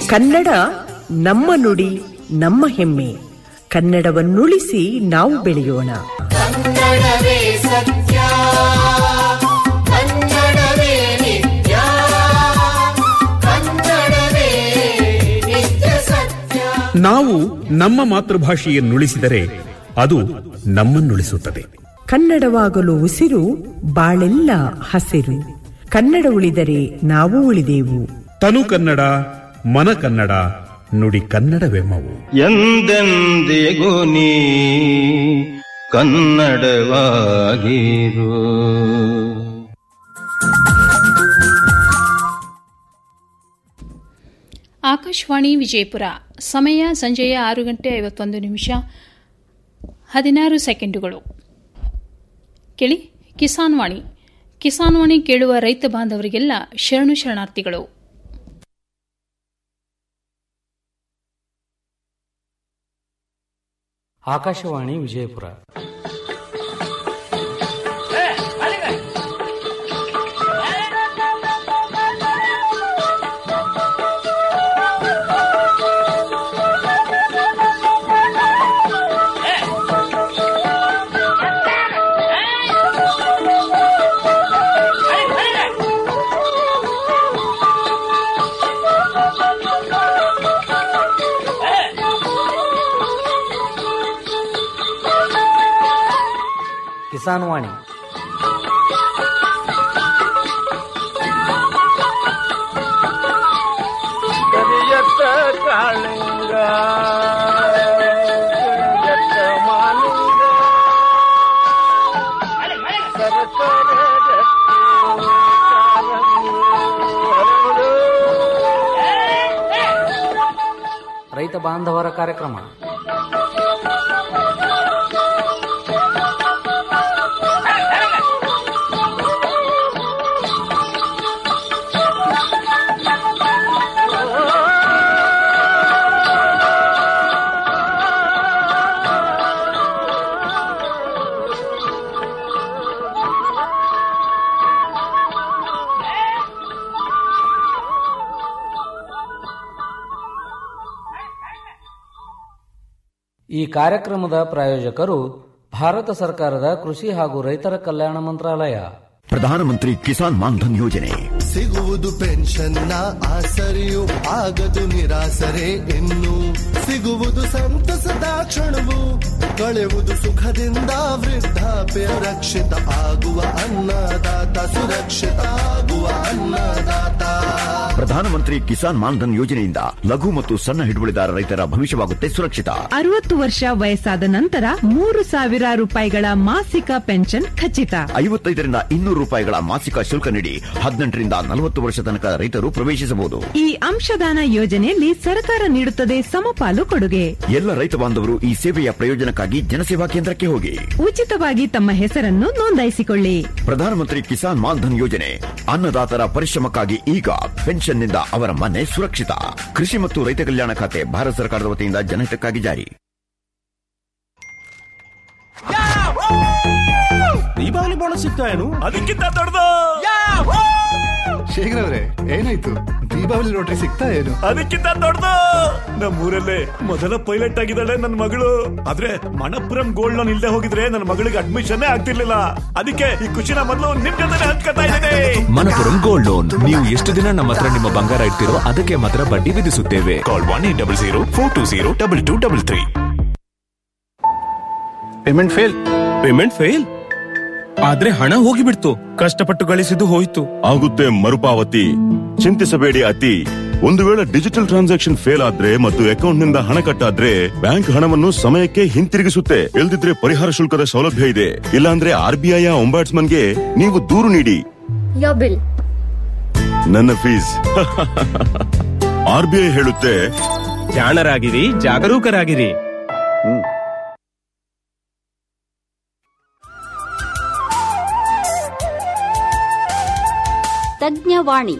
ಕನ್ನಡ ನಮ್ಮ ನುಡಿ ನಮ್ಮ ಹೆಮ್ಮೆ ಕನ್ನಡವನ್ನುಳಿಸಿ ನಾವು ಬೆಳೆಯೋಣ ಕನ್ನಡವೇ ಸತ್ಯ ಕನ್ನಡವೇ ನಿತ್ಯ ಕನ್ನಡವೇ ನಿತ್ಯ ಸತ್ಯ ನಾವು ನಮ್ಮ ಮಾತೃಭಾಷೆಯನ್ನುಳಿಸಿದರೆ ಅದು ನಮ್ಮನ್ನುಳಿಸುತ್ತದೆ ಕನ್ನಡವಾಗಲು ಉಸಿರು ಬಾಳೆಲ್ಲ ಹಸಿರು ಕನ್ನಡ ಉಳಿದರೆ ನಾವು ಉಳಿದೆವು ತನು ಕನ್ನಡ ಮನ ಕನ್ನಡ ನುಡಿ ಕನ್ನಡವೆಮ್ಮವು ಎಂದೆಂದಿಗೂ ನೀ ಕನ್ನಡವಾಗಿರು ಆಕಾಶವಾಣಿ ವಿಜಯಪುರ ಸಮಯ ಸಂಜೆಯ ಆರು ಗಂಟೆ ಐವತ್ತೊಂದು ನಿಮಿಷ ಹದಿನಾರು ಸೆಕೆಂಡುಗಳು ಕೇಳಿ ಕಿಸಾನ್ ವಾಣಿ ಕಿಸಾನ್ ವಾಣಿ ಕೇಳುವ ರೈತ ಬಾಂಧವರಿಗೆಲ್ಲ ಶರಣು ಶರಣಾರ್ಥಿಗಳು ಆಕಾಶವಾಣಿ ವಿಜಯಪುರ ಕಿಸಾನ್ ವಾಣಿ ಕರಿಯತ್ತ ಕಾಳಿಂಗ ಕರಿಯತ್ತ ಮಾಲಿಂಗ ಸರಸರ ಗಟ್ಟಿ ಕಾಲಂಗಿ ಹರಡು. ರೈತ ಬಾಂಧವರ ಕಾರ್ಯಕ್ರಮ ಈ ಕಾರ್ಯಕ್ರಮದ ಪ್ರಾಯೋಜಕರು ಭಾರತ ಸರ್ಕಾರದ ಕೃಷಿ ಹಾಗೂ ರೈತರ ಕಲ್ಯಾಣ ಮಂತ್ರಾಲಯ ಪ್ರಧಾನಮಂತ್ರಿ ಕಿಸಾನ್ ಮಾನ್ಧನ್ ಯೋಜನೆ ಸಿಗುವುದು ಪೆನ್ಷನ್ನ ಆಸರೆಯು ಆಗದು ನಿರಾಸರೆ ಇನ್ನು ಸಿಗುವುದು ಸಂತಸದ ಕ್ಷಣವು ಕಳೆಯುವುದು ಸುಖದಿಂದ ವೃದ್ಧಾಪ್ಯ ರಕ್ಷಿತ ಆಗುವ ಅನ್ನದಾತ ಸುರಕ್ಷಿತ ಆಗುವ ಅನ್ನದಾತ ಪ್ರಧಾನಮಂತ್ರಿ ಕಿಸಾನ್ ಮಾನ್ಧನ್ ಯೋಜನೆಯಿಂದ ಲಘು ಮತ್ತು ಸಣ್ಣ ಹಿಡುವಳಿದಾರ ರೈತರ ಭವಿಷ್ಯವಾಗುತ್ತೆ ಸುರಕ್ಷಿತ ಅರವತ್ತು ವರ್ಷ ವಯಸ್ಸಾದ ನಂತರ ಮೂರು ಸಾವಿರ ರೂಪಾಯಿಗಳ ಮಾಸಿಕ ಪೆನ್ಷನ್ ಖಚಿತ ಐವತ್ತೈದರಿಂದ ಇನ್ನೂರು ರೂಪಾಯಿಗಳ ಮಾಸಿಕ ಶುಲ್ಕ ನೀಡಿ ಹದಿನೆಂಟರಿಂದ ನಲವತ್ತು ವರ್ಷ ತನಕ ರೈತರು ಪ್ರವೇಶಿಸಬಹುದು ಈ ಅಂಶದಾನ ಯೋಜನೆಯಲ್ಲಿ ಸರ್ಕಾರ ನೀಡುತ್ತದೆ ಸಮಪಾಲು ಕೊಡುಗೆ ಎಲ್ಲ ರೈತ ಬಾಂಧವರು ಈ ಸೇವೆಯ ಪ್ರಯೋಜನಕ್ಕಾಗಿ ಜನಸೇವಾ ಕೇಂದ್ರಕ್ಕೆ ಹೋಗಿ ಉಚಿತವಾಗಿ ತಮ್ಮ ಹೆಸರನ್ನು ನೋಂದಾಯಿಸಿಕೊಳ್ಳಿ ಪ್ರಧಾನಮಂತ್ರಿ ಕಿಸಾನ್ ಮಾನ್ಧನ್ ಯೋಜನೆ ಅನ್ನದಾತರ ಪರಿಶ್ರಮಕ್ಕಾಗಿ ಈಗ ಪೆನ್ಷನ್ನಿಂದ ಅವರ ಮನೆ ಸುರಕ್ಷಿತ ಕೃಷಿ ಮತ್ತು ರೈತ ಕಲ್ಯಾಣ ಖಾತೆ ಭಾರತ ಸರ್ಕಾರದ ವತಿಯಿಂದ ಜನಹಿತಕ್ಕಾಗಿ ಜಾರಿ ದೀಪಾವಳಿ ಬೋನಸ್ ಸಿಗ್ತಾ ಏನು ಅದಕ್ಕಿಂತ ದೊಡ್ಡದು ಶೇಖರ್ ಅವರೇ ಏನಾಯ್ತು ದೀಪಾವಳಿ ರೋಟ್ರಿ ಸಿಗ್ತಾ ಏನು ಅದಕ್ಕಿಂತ ದೊಡ್ಡದು ನಮ್ಮೂರಲ್ಲೇ ಮೊದಲ ಪೈಲಟ್ ಆಗಿದ್ದಾಳೆ ನನ್ನ ಮಗಳು ಆದ್ರೆ ಮಣಪುರಂ ಗೋಲ್ಡ್ ಲೋನ್ ಇಲ್ದೆ ಹೋಗಿದ್ರೆ ನನ್ನ ಮಗಳಿಗೆ ಅಡ್ಮಿಷನ್ ಆಗ್ತಿರ್ಲಿಲ್ಲ ಅದಕ್ಕೆ ಈ ಖುಷಿನ ಮೊದಲು ನಿಮ್ ಜೊತೆ ಹಂಚ್ಕೊತಾ ಇದ್ದೇನೆ ಮನಪುರಂ ಗೋಲ್ಡ್ ಲೋನ್ ನೀವು ಎಷ್ಟು ದಿನ ನಮ್ಮ ಹತ್ರ ನಿಮ್ಮ ಬಂಗಾರ ಇಡ್ತಿರೋ ಅದಕ್ಕೆ ಮಾತ್ರ ಬಡ್ಡಿ ವಿಧಿಸುತ್ತೇವೆ call one eight double zero four two zero double two double three payment fail payment fail ಆದ್ರೆ ಹಣ ಹೋಗಿಬಿಡ್ತು ಕಷ್ಟಪಟ್ಟು ಗಳಿಸಿದ್ದು ಹೋಯ್ತು ಆಗುತ್ತೆ ಮರುಪಾವತಿ ಚಿಂತಿಸಬೇಡಿ ಅತಿ ಒಂದು ವೇಳೆ ಡಿಜಿಟಲ್ ಟ್ರಾನ್ಸಾಕ್ಷನ್ ಫೇಲ್ ಆದ್ರೆ ಮತ್ತು ಅಕೌಂಟ್ ನಿಂದ ಹಣ ಕಟ್ಟಾದ್ರೆ ಬ್ಯಾಂಕ್ ಹಣವನ್ನು ಸಮಯಕ್ಕೆ ಹಿಂತಿರುಗಿಸುತ್ತೆ ಇಲ್ದಿದ್ರೆ ಪರಿಹಾರ ಶುಲ್ಕದ ಸೌಲಭ್ಯ ಇದೆ ಇಲ್ಲಾಂದ್ರೆ ಆರ್ ಬಿ ಐ ಗೆ ನೀವು ದೂರು ನೀಡಿ Your bill. ನನ್ನ ಫೀಸ್ ಆರ್ ಬಿ ಐ ಹೇಳುತ್ತೆ ಜಾಣರಾಗಿರಿ ಜಾಗರೂಕರಾಗಿರಿ ತಜ್ಞವಾಣಿ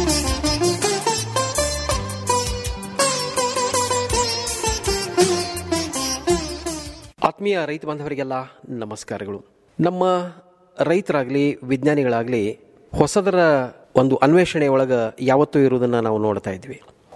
ಆತ್ಮೀಯ ರೈತ ಬಾಂಧವರಿಗೆಲ್ಲ ನಮಸ್ಕಾರಗಳು ನಮ್ಮ ರೈತರಾಗಲಿ ವಿಜ್ಞಾನಿಗಳಾಗಲಿ ಹೊಸದರ ಒಂದು ಅನ್ವೇಷಣೆ ಒಳಗೆ ಯಾವತ್ತೂ ಇರುವುದನ್ನು ನಾವು ನೋಡ್ತಾ ಇದ್ವಿ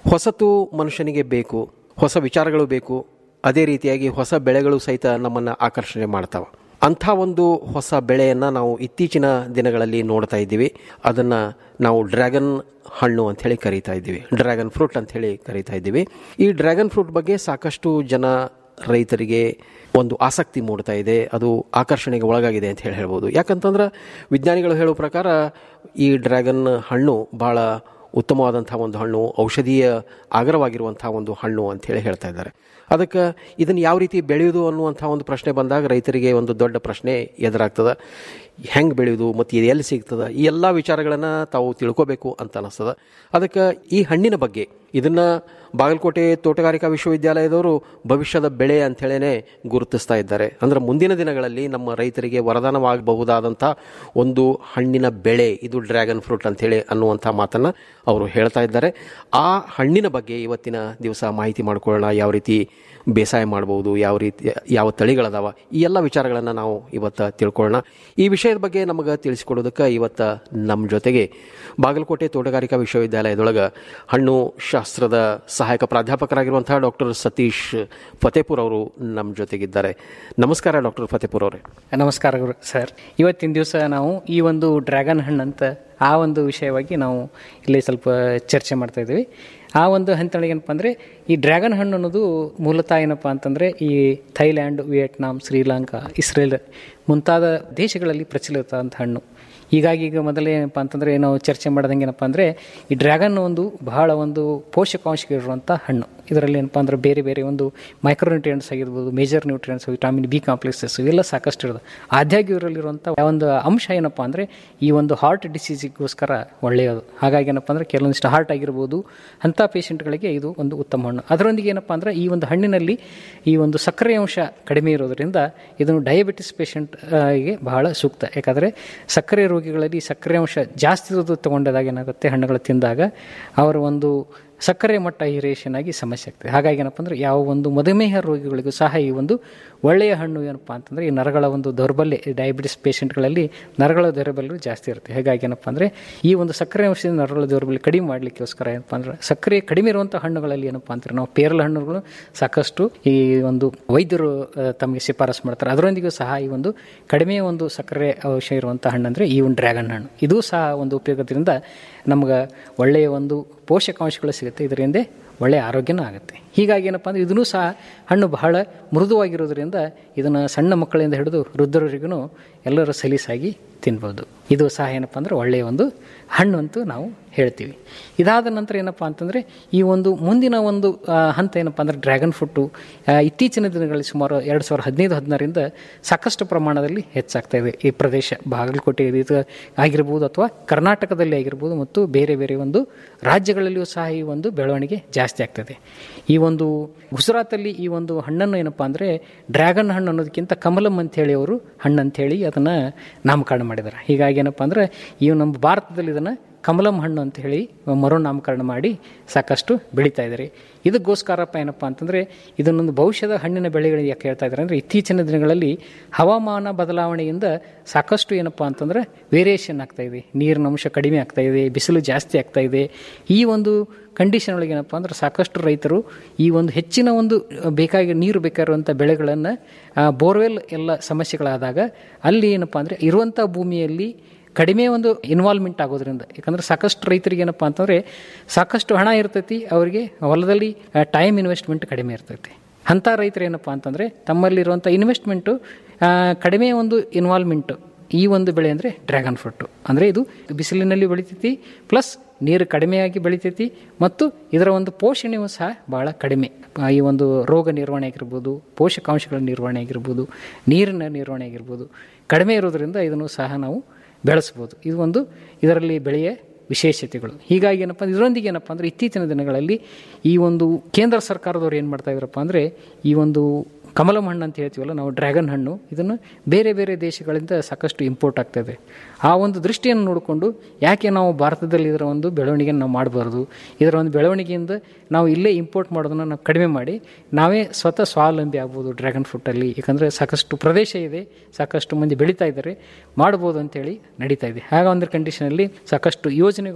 ಹೊಸತು ಮನುಷ್ಯನಿಗೆ ಬೇಕು ಹೊಸ ವಿಚಾರಗಳು ಬೇಕು ಅದೇ ರೀತಿಯಾಗಿ ಹೊಸ ಬೆಳೆಗಳು ಸಹಿತ ನಮ್ಮನ್ನು ಆಕರ್ಷಣೆ ಮಾಡ್ತಾವೆ ಅಂಥ ಒಂದು ಹೊಸ ಬೆಳೆಯನ್ನು ನಾವು ಇತ್ತೀಚಿನ ದಿನಗಳಲ್ಲಿ ನೋಡ್ತಾ ಇದ್ದೀವಿ ಅದನ್ನು ನಾವು ಡ್ರ್ಯಾಗನ್ ಹಣ್ಣು ಅಂಥೇಳಿ ಕರೀತಾ ಇದ್ದೀವಿ ಡ್ರ್ಯಾಗನ್ ಫ್ರೂಟ್ ಅಂಥೇಳಿ ಕರೀತಾ ಇದ್ದೀವಿ ಈ ಡ್ರ್ಯಾಗನ್ ಫ್ರೂಟ್ ಬಗ್ಗೆ ಸಾಕಷ್ಟು ಜನ ರೈತರಿಗೆ ಒಂದು ಆಸಕ್ತಿ ಮೂಡ್ತಾ ಇದೆ ಅದು ಆಕರ್ಷಣೆಗೆ ಒಳಗಾಗಿದೆ ಅಂತ ಹೇಳಿ ಹೇಳ್ಬೋದು ಯಾಕಂತಂದ್ರೆ ವಿಜ್ಞಾನಿಗಳು ಹೇಳೋ ಪ್ರಕಾರ ಈ ಡ್ರ್ಯಾಗನ್ ಹಣ್ಣು ಭಾಳ ಉತ್ತಮವಾದಂಥ ಒಂದು ಹಣ್ಣು ಔಷಧೀಯ ಆಗರವಾಗಿರುವಂಥ ಒಂದು ಹಣ್ಣು ಅಂಥೇಳಿ ಹೇಳ್ತಾ ಇದ್ದಾರೆ ಅದಕ್ಕೆ ಇದನ್ನು ಯಾವ ರೀತಿ ಬೆಳೆಯೋದು ಅನ್ನುವಂಥ ಒಂದು ಪ್ರಶ್ನೆ ಬಂದಾಗ ರೈತರಿಗೆ ಒಂದು ದೊಡ್ಡ ಪ್ರಶ್ನೆ ಎದುರಾಗ್ತದೆ ಹೆಂಗೆ ಬೆಳೆಯೋದು ಮತ್ತು ಇದು ಎಲ್ಲಿ ಸಿಗ್ತದೆ ಈ ಎಲ್ಲ ವಿಚಾರಗಳನ್ನು ತಾವು ತಿಳ್ಕೋಬೇಕು ಅಂತ ಅನಿಸ್ತದೆ ಅದಕ್ಕೆ ಈ ಹಣ್ಣಿನ ಬಗ್ಗೆ ಇದನ್ನು ಬಾಗಲಕೋಟೆ ತೋಟಗಾರಿಕಾ ವಿಶ್ವವಿದ್ಯಾಲಯದವರು ಭವಿಷ್ಯದ ಬೆಳೆ ಅಂಥೇಳೇ ಗುರುತಿಸ್ತಾ ಇದ್ದಾರೆ ಅಂದರೆ ಮುಂದಿನ ದಿನಗಳಲ್ಲಿ ನಮ್ಮ ರೈತರಿಗೆ ವರದಾನವಾಗಬಹುದಾದಂಥ ಒಂದು ಹಣ್ಣಿನ ಬೆಳೆ ಇದು ಡ್ರ್ಯಾಗನ್ ಫ್ರೂಟ್ ಅಂಥೇಳಿ ಅನ್ನುವಂಥ ಮಾತನ್ನು ಅವರು ಹೇಳ್ತಾ ಇದ್ದಾರೆ ಆ ಹಣ್ಣಿನ ಬಗ್ಗೆ ಇವತ್ತಿನ ದಿವಸ ಮಾಹಿತಿ ಮಾಡ್ಕೊಳ್ಳೋಣ ಯಾವ ರೀತಿ ಬೇಸಾಯ ಮಾಡ್ಬೋದು ಯಾವ ರೀತಿ ಯಾವ ತಳಿಗಳದಾವ ಈ ಎಲ್ಲ ವಿಚಾರಗಳನ್ನು ನಾವು ಇವತ್ತು ತಿಳ್ಕೊಳ್ಳೋಣ ಈ ವಿಷಯದ ಬಗ್ಗೆ ನಮಗೆ ತಿಳಿಸಿಕೊಡೋದಕ್ಕೆ ಇವತ್ತು ನಮ್ಮ ಜೊತೆಗೆ ಬಾಗಲಕೋಟೆ ತೋಟಗಾರಿಕಾ ವಿಶ್ವವಿದ್ಯಾಲಯದೊಳಗೆ ಹಣ್ಣು ಶಾಸ್ತ್ರದ ಸಹಾಯಕ ಪ್ರಾಧ್ಯಾಪಕರಾಗಿರುವಂಥ ಡಾಕ್ಟರ್ ಸತೀಶ್ ಫತೇಪುರ್ ಅವರು ನಮ್ಮ ಜೊತೆಗಿದ್ದಾರೆ ನಮಸ್ಕಾರ ಡಾಕ್ಟರ್ ಫತೇಪುರ್ ಅವರೇ ನಮಸ್ಕಾರ ಗುರು ಸರ್ ಇವತ್ತಿನ ದಿವಸ ನಾವು ಈ ಒಂದು ಡ್ರ್ಯಾಗನ್ ಹಣ್ಣು ಅಂತ ಆ ಒಂದು ವಿಷಯವಾಗಿ ನಾವು ಇಲ್ಲಿ ಸ್ವಲ್ಪ ಚರ್ಚೆ ಮಾಡ್ತಾ ಇದ್ದೀವಿ ಆ ಒಂದು ಹಂತಗಳಿಗೆ ಏನಪ್ಪ ಅಂದರೆ ಈ ಡ್ರ್ಯಾಗನ್ ಹಣ್ಣು ಅನ್ನೋದು ಮೂಲತಃ ಏನಪ್ಪ ಅಂತಂದರೆ ಈ ಥೈಲ್ಯಾಂಡ್ ವಿಯೆಟ್ನಾಂ ಶ್ರೀಲಂಕಾ ಇಸ್ರೇಲ್ ಮುಂತಾದ ದೇಶಗಳಲ್ಲಿ ಪ್ರಚಲಿತ ಅಂತ ಹಣ್ಣು ಹೀಗಾಗಿ ಈಗ ಮೊದಲೇ ಏನಪ್ಪ ಅಂತಂದರೆ ನಾವು ಚರ್ಚೆ ಮಾಡ್ದಂಗೆ ಏನಪ್ಪ ಅಂದರೆ ಈ ಡ್ರ್ಯಾಗನ್ ಒಂದು ಬಹಳ ಒಂದು ಪೋಷಕಾಂಶಗಳಿರುವಂಥ ಹಣ್ಣು ಇದರಲ್ಲಿ ಏನಪ್ಪ ಅಂದ್ರೆ ಬೇರೆ ಬೇರೆ ಒಂದು ಮೈಕ್ರೋ ನ್ಯೂಟ್ರಿಯೆಂಟ್ಸ್ ಆಗಿರ್ಬೋದು major nutrients vitamin B complexes ಇವೆಲ್ಲ ಸಾಕಷ್ಟು ಇರೋದು ಆದಾಗ್ಯೂ ಇವರಲ್ಲಿರುವಂಥ ಒಂದು ಅಂಶ ಏನಪ್ಪ ಅಂದರೆ ಈ ಒಂದು ಹಾರ್ಟ್ ಡಿಸೀಸಿಗೋಸ್ಕರ ಒಳ್ಳೆಯದು ಹಾಗಾಗಿ ಏನಪ್ಪ ಅಂದರೆ ಕೆಲವೊಂದಿಷ್ಟು ಹಾರ್ಟ್ ಆಗಿರ್ಬೋದು ಅಂಥ ಪೇಷಂಟ್ಗಳಿಗೆ ಇದು ಒಂದು ಉತ್ತಮ ಹಣ್ಣು ಅದರೊಂದಿಗೆ ಏನಪ್ಪ ಅಂದರೆ ಈ ಒಂದು ಹಣ್ಣಿನಲ್ಲಿ ಈ ಒಂದು ಸಕ್ಕರೆ ಅಂಶ ಕಡಿಮೆ ಇರೋದರಿಂದ ಇದನ್ನು ಡಯಾಬಿಟಿಸ್ ಪೇಷಂಟ್ಗೆ ಬಹಳ ಸೂಕ್ತ ಯಾಕಂದರೆ ಸಕ್ಕರೆ ರೋಗಿಗಳಲ್ಲಿ ಸಕ್ಕರೆ ಅಂಶ ಜಾಸ್ತಿ ಇರೋದು ತಗೊಂಡಾಗ ಏನಾಗುತ್ತೆ ಹಣ್ಣುಗಳು ತಿಂದಾಗ ಅವರ ಒಂದು ಸಕ್ಕರೆ ಮಟ್ಟ ಹಿರೇಷನ್ ಆಗಿ ಸಮಸ್ಯೆ ಆಗ್ತದೆ ಹಾಗಾಗಿ ಏನಪ್ಪ ಅಂದರೆ ಯಾವ ಒಂದು ಮಧುಮೇಹ ರೋಗಿಗಳಿಗೂ ಸಹ ಈ ಒಂದು ಒಳ್ಳೆಯ ಹಣ್ಣು ಏನಪ್ಪ ಅಂತಂದರೆ ಈ ನರಗಳ ಒಂದು ದೌರ್ಬಲ್ಯ ಈ ಡಯಾಬಿಟಿಸ್ ಪೇಷಂಟ್ಗಳಲ್ಲಿ ನರಗಳ ದೌರ್ಬಲ್ಯ ಜಾಸ್ತಿ ಇರುತ್ತೆ ಹಾಗಾಗಿ ಏನಪ್ಪ ಅಂದರೆ ಈ ಒಂದು ಸಕ್ಕರೆ ಅಂಶದಿಂದ ನರಗಳ ದೌರ್ಬಲ್ಯ ಕಡಿಮೆ ಮಾಡಲಿಕ್ಕೋಸ್ಕರ ಏನಪ್ಪ ಅಂದ್ರೆ ಸಕ್ಕರೆ ಕಡಿಮೆ ಇರುವಂಥ ಹಣ್ಣುಗಳಲ್ಲಿ ಏನಪ್ಪ ಅಂತಾರೆ ನಾವು ಪೇರಲ ಹಣ್ಣುಗಳು ಸಾಕಷ್ಟು ಈ ಒಂದು ವೈದ್ಯರು ಆ, ತಮಗೆ ಶಿಫಾರಸು ಮಾಡ್ತಾರೆ ಅದರೊಂದಿಗೂ ಸಹ ಈ ಒಂದು ಕಡಿಮೆ ಒಂದು ಸಕ್ಕರೆ ಅಂಶ ಇರುವಂಥ ಹಣ್ಣು ಅಂದರೆ ಈ ಒಂದು ಡ್ರ್ಯಾಗನ್ ಹಣ್ಣು ಇದು ಸಹ ಒಂದು ಉಪಯೋಗದಿಂದ ನಮ್ಗೆ ಒಳ್ಳೆಯ ಒಂದು ಪೋಷಕಾಂಶಗಳು ಸಿಗುತ್ತೆ ಇದರಿಂದ ಒಳ್ಳೆಯ ಆರೋಗ್ಯನೂ ಆಗುತ್ತೆ ಹೀಗಾಗಿ ಏನಪ್ಪ ಅಂದರೆ ಇದನ್ನೂ ಸಹ ಹಣ್ಣು ಬಹಳ ಮೃದುವಾಗಿರೋದ್ರಿಂದ ಇದನ್ನು ಸಣ್ಣ ಮಕ್ಕಳಿಂದ ಹಿಡಿದು ವೃದ್ಧರವರೆಗೂ ಎಲ್ಲರೂ ಸಲೀಸಾಗಿ ತಿನ್ಬೋದು ಇದು ಸಹ ಏನಪ್ಪ ಅಂದರೆ ಒಳ್ಳೆಯ ಒಂದು ಹಣ್ಣು ಅಂತೂ ನಾವು ಹೇಳ್ತೀವಿ ಇದಾದ ನಂತರ ಏನಪ್ಪ ಅಂತಂದರೆ ಈ ಒಂದು ಮುಂದಿನ ಒಂದು ಆ, ಹಂತ ಏನಪ್ಪ ಅಂದರೆ ಡ್ರ್ಯಾಗನ್ ಫ್ರೂಟು ಆ, ಇತ್ತೀಚಿನ ದಿನಗಳಲ್ಲಿ ಸುಮಾರು ಎರಡು ಸಾವಿರದ ಹದಿನೈದು ಹದಿನಾರರಿಂದ ಸಾಕಷ್ಟು ಪ್ರಮಾಣದಲ್ಲಿ ಹೆಚ್ಚಾಗ್ತಾ ಇದೆ ಈ ಪ್ರದೇಶ ಬಾಗಲಕೋಟೆ ಇದು ಆಗಿರ್ಬೋದು ಅಥವಾ ಕರ್ನಾಟಕದಲ್ಲಿ ಆಗಿರ್ಬೋದು ಮತ್ತು ಬೇರೆ ಬೇರೆ ಒಂದು ರಾಜ್ಯಗಳಲ್ಲಿಯೂ ಸಹ ಈ ಒಂದು ಬೆಳವಣಿಗೆ ಜಾಸ್ತಿ ಆಗ್ತದೆ ಈ ಒಂದು ಗುಜರಾತಲ್ಲಿ ಈ ಒಂದು ಹಣ್ಣನ್ನು ಏನಪ್ಪ ಅಂದರೆ ಡ್ರ್ಯಾಗನ್ ಹಣ್ಣು ಅನ್ನೋದಕ್ಕಿಂತ ಕಮಲಂ ಅಂಥೇಳಿ ಅವರು ಹಣ್ಣು ಅಂಥೇಳಿ ಅದನ್ನು ನಾಮಕರಣ ಮಾಡಿದ್ದಾರೆ ಹೀಗಾಗಿ ಏನಪ್ಪ ಅಂದರೆ ಈ ನಮ್ಮ ಭಾರತದಲ್ಲಿ ಇದನ್ನು ಕಮಲಂ ಹಣ್ಣು ಅಂತ ಹೇಳಿ ಮರು ನಾಮಕರಣ ಮಾಡಿ ಸಾಕಷ್ಟು ಬೆಳೀತಾ ಇದ್ದಾರೆ ಇದಕ್ಕೋಸ್ಕರಪ್ಪ ಏನಪ್ಪ ಅಂತಂದರೆ ಇದನ್ನೊಂದು ಭವಿಷ್ಯದ ಹಣ್ಣಿನ ಬೆಳೆಗಳಿಗೆ ಯಾಕೆ ಹೇಳ್ತಾ ಇದ್ದಾರೆ ಅಂದರೆ ಇತ್ತೀಚಿನ ದಿನಗಳಲ್ಲಿ ಹವಾಮಾನ ಬದಲಾವಣೆಯಿಂದ ಸಾಕಷ್ಟು ಏನಪ್ಪ ಅಂತಂದರೆ ವೇರಿಯೇಷನ್ ಆಗ್ತಾ ಇದೆ ನೀರಿನ ಅಂಶ ಕಡಿಮೆ ಆಗ್ತಾ ಇದೆ ಬಿಸಿಲು ಜಾಸ್ತಿ ಆಗ್ತಾ ಇದೆ ಈ ಒಂದು ಕಂಡೀಷನ್ ಒಳಗೆ ಏನಪ್ಪ ಅಂದ್ರೆ ಸಾಕಷ್ಟು ರೈತರು ಈ ಒಂದು ಹೆಚ್ಚಿನ ಒಂದು ಬೇಕಾಗಿ ನೀರು ಬೇಕಾಗಿರುವಂಥ ಬೆಳೆಗಳನ್ನು ಬೋರ್ವೆಲ್ ಎಲ್ಲ ಸಮಸ್ಯೆಗಳಾದಾಗ ಅಲ್ಲಿ ಏನಪ್ಪ ಅಂದರೆ ಇರುವಂಥ ಭೂಮಿಯಲ್ಲಿ ಕಡಿಮೆ ಒಂದು ಇನ್ವಾಲ್ವ್ಮೆಂಟ್ ಆಗೋದ್ರಿಂದ ಯಾಕಂದರೆ ಸಾಕಷ್ಟು ರೈತರಿಗೆ ಏನಪ್ಪ ಅಂತಂದರೆ ಸಾಕಷ್ಟು ಹಣ ಇರ್ತೈತಿ ಅವರಿಗೆ ಹೊಲದಲ್ಲಿ ಟೈಮ್ ಇನ್ವೆಸ್ಟ್ಮೆಂಟ್ ಕಡಿಮೆ ಇರ್ತೈತಿ ಅಂಥ ರೈತರು ಏನಪ್ಪ ಅಂತಂದರೆ ತಮ್ಮಲ್ಲಿರುವಂಥ ಇನ್ವೆಸ್ಟ್ಮೆಂಟು ಕಡಿಮೆ ಒಂದು ಇನ್ವಾಲ್ವ್ಮೆಂಟು ಈ ಒಂದು ಬೆಳೆ ಅಂದರೆ ಡ್ರ್ಯಾಗನ್ ಫ್ರೂಟು ಅಂದರೆ ಇದು ಬಿಸಿಲಿನಲ್ಲಿ ಬೆಳಿತೈತಿ ಪ್ಲಸ್ ನೀರು ಕಡಿಮೆಯಾಗಿ ಬೆಳಿತೈತಿ ಮತ್ತು ಇದರ ಒಂದು ಪೋಷಣೆಯೂ ಸಹ ಭಾಳ ಕಡಿಮೆ ಆ, ಈ ಒಂದು ರೋಗ ನಿರ್ವಹಣೆ ಆಗಿರ್ಬೋದು ಪೋಷಕಾಂಶಗಳ ನಿರ್ವಹಣೆ ಆಗಿರ್ಬೋದು ನೀರಿನ ನಿರ್ವಹಣೆ ಆಗಿರ್ಬೋದು ಕಡಿಮೆ ಇರೋದ್ರಿಂದ ಇದನ್ನು ಸಹ ನಾವು ಬೆಳೆಸ್ಬೋದು ಇದು ಒಂದು ಇದರಲ್ಲಿ ಬೆಳೆಯ ವಿಶೇಷತೆಗಳು ಹೀಗಾಗಿ ಏನಪ್ಪ ಅಂದ್ರೆ ಇದರೊಂದಿಗೆ ಏನಪ್ಪ ಅಂದರೆ ಇತ್ತೀಚಿನ ದಿನಗಳಲ್ಲಿ ಈ ಒಂದು ಕೇಂದ್ರ ಸರ್ಕಾರದವ್ರು ಏನು ಮಾಡ್ತಾ ಇದ್ದಾರಪ್ಪ ಅಂದರೆ ಈ ಒಂದು ಕಮಲಂ ಹಣ್ಣು ಅಂತ ಹೇಳ್ತೀವಲ್ಲ ನಾವು ಡ್ರ್ಯಾಗನ್ ಹಣ್ಣು ಇದನ್ನು ಬೇರೆ ಬೇರೆ ದೇಶಗಳಿಂದ ಸಾಕಷ್ಟು ಇಂಪೋರ್ಟ್ ಆಗ್ತಾ ಇದೆ ಆ ಒಂದು ದೃಷ್ಟಿಯನ್ನು ನೋಡಿಕೊಂಡು ಯಾಕೆ ನಾವು ಭಾರತದಲ್ಲಿ ಇದರ ಒಂದು ಬೆಳವಣಿಗೆಯನ್ನು ನಾವು ಮಾಡಬಾರ್ದು ಇದರ ಒಂದು ಬೆಳವಣಿಗೆಯಿಂದ ನಾವು ಇಲ್ಲೇ ಇಂಪೋರ್ಟ್ ಮಾಡೋದನ್ನು ನಾವು ಕಡಿಮೆ ಮಾಡಿ ನಾವೇ ಸ್ವತಃ ಸ್ವಾವಲಂಬಿ ಆಗ್ಬೋದು ಡ್ರ್ಯಾಗನ್ ಫ್ರೂಟಲ್ಲಿ ಯಾಕಂದರೆ ಸಾಕಷ್ಟು ಪ್ರದೇಶ ಇದೆ ಸಾಕಷ್ಟು ಮಂದಿ ಬೆಳೀತಾ ಇದ್ದಾರೆ ಮಾಡ್ಬೋದು ಅಂತೇಳಿ ನಡೀತಾ ಇದೆ ಆಗ ಒಂದು ಕಂಡೀಷನಲ್ಲಿ ಸಾಕಷ್ಟು ಯೋಜನೆಗಳು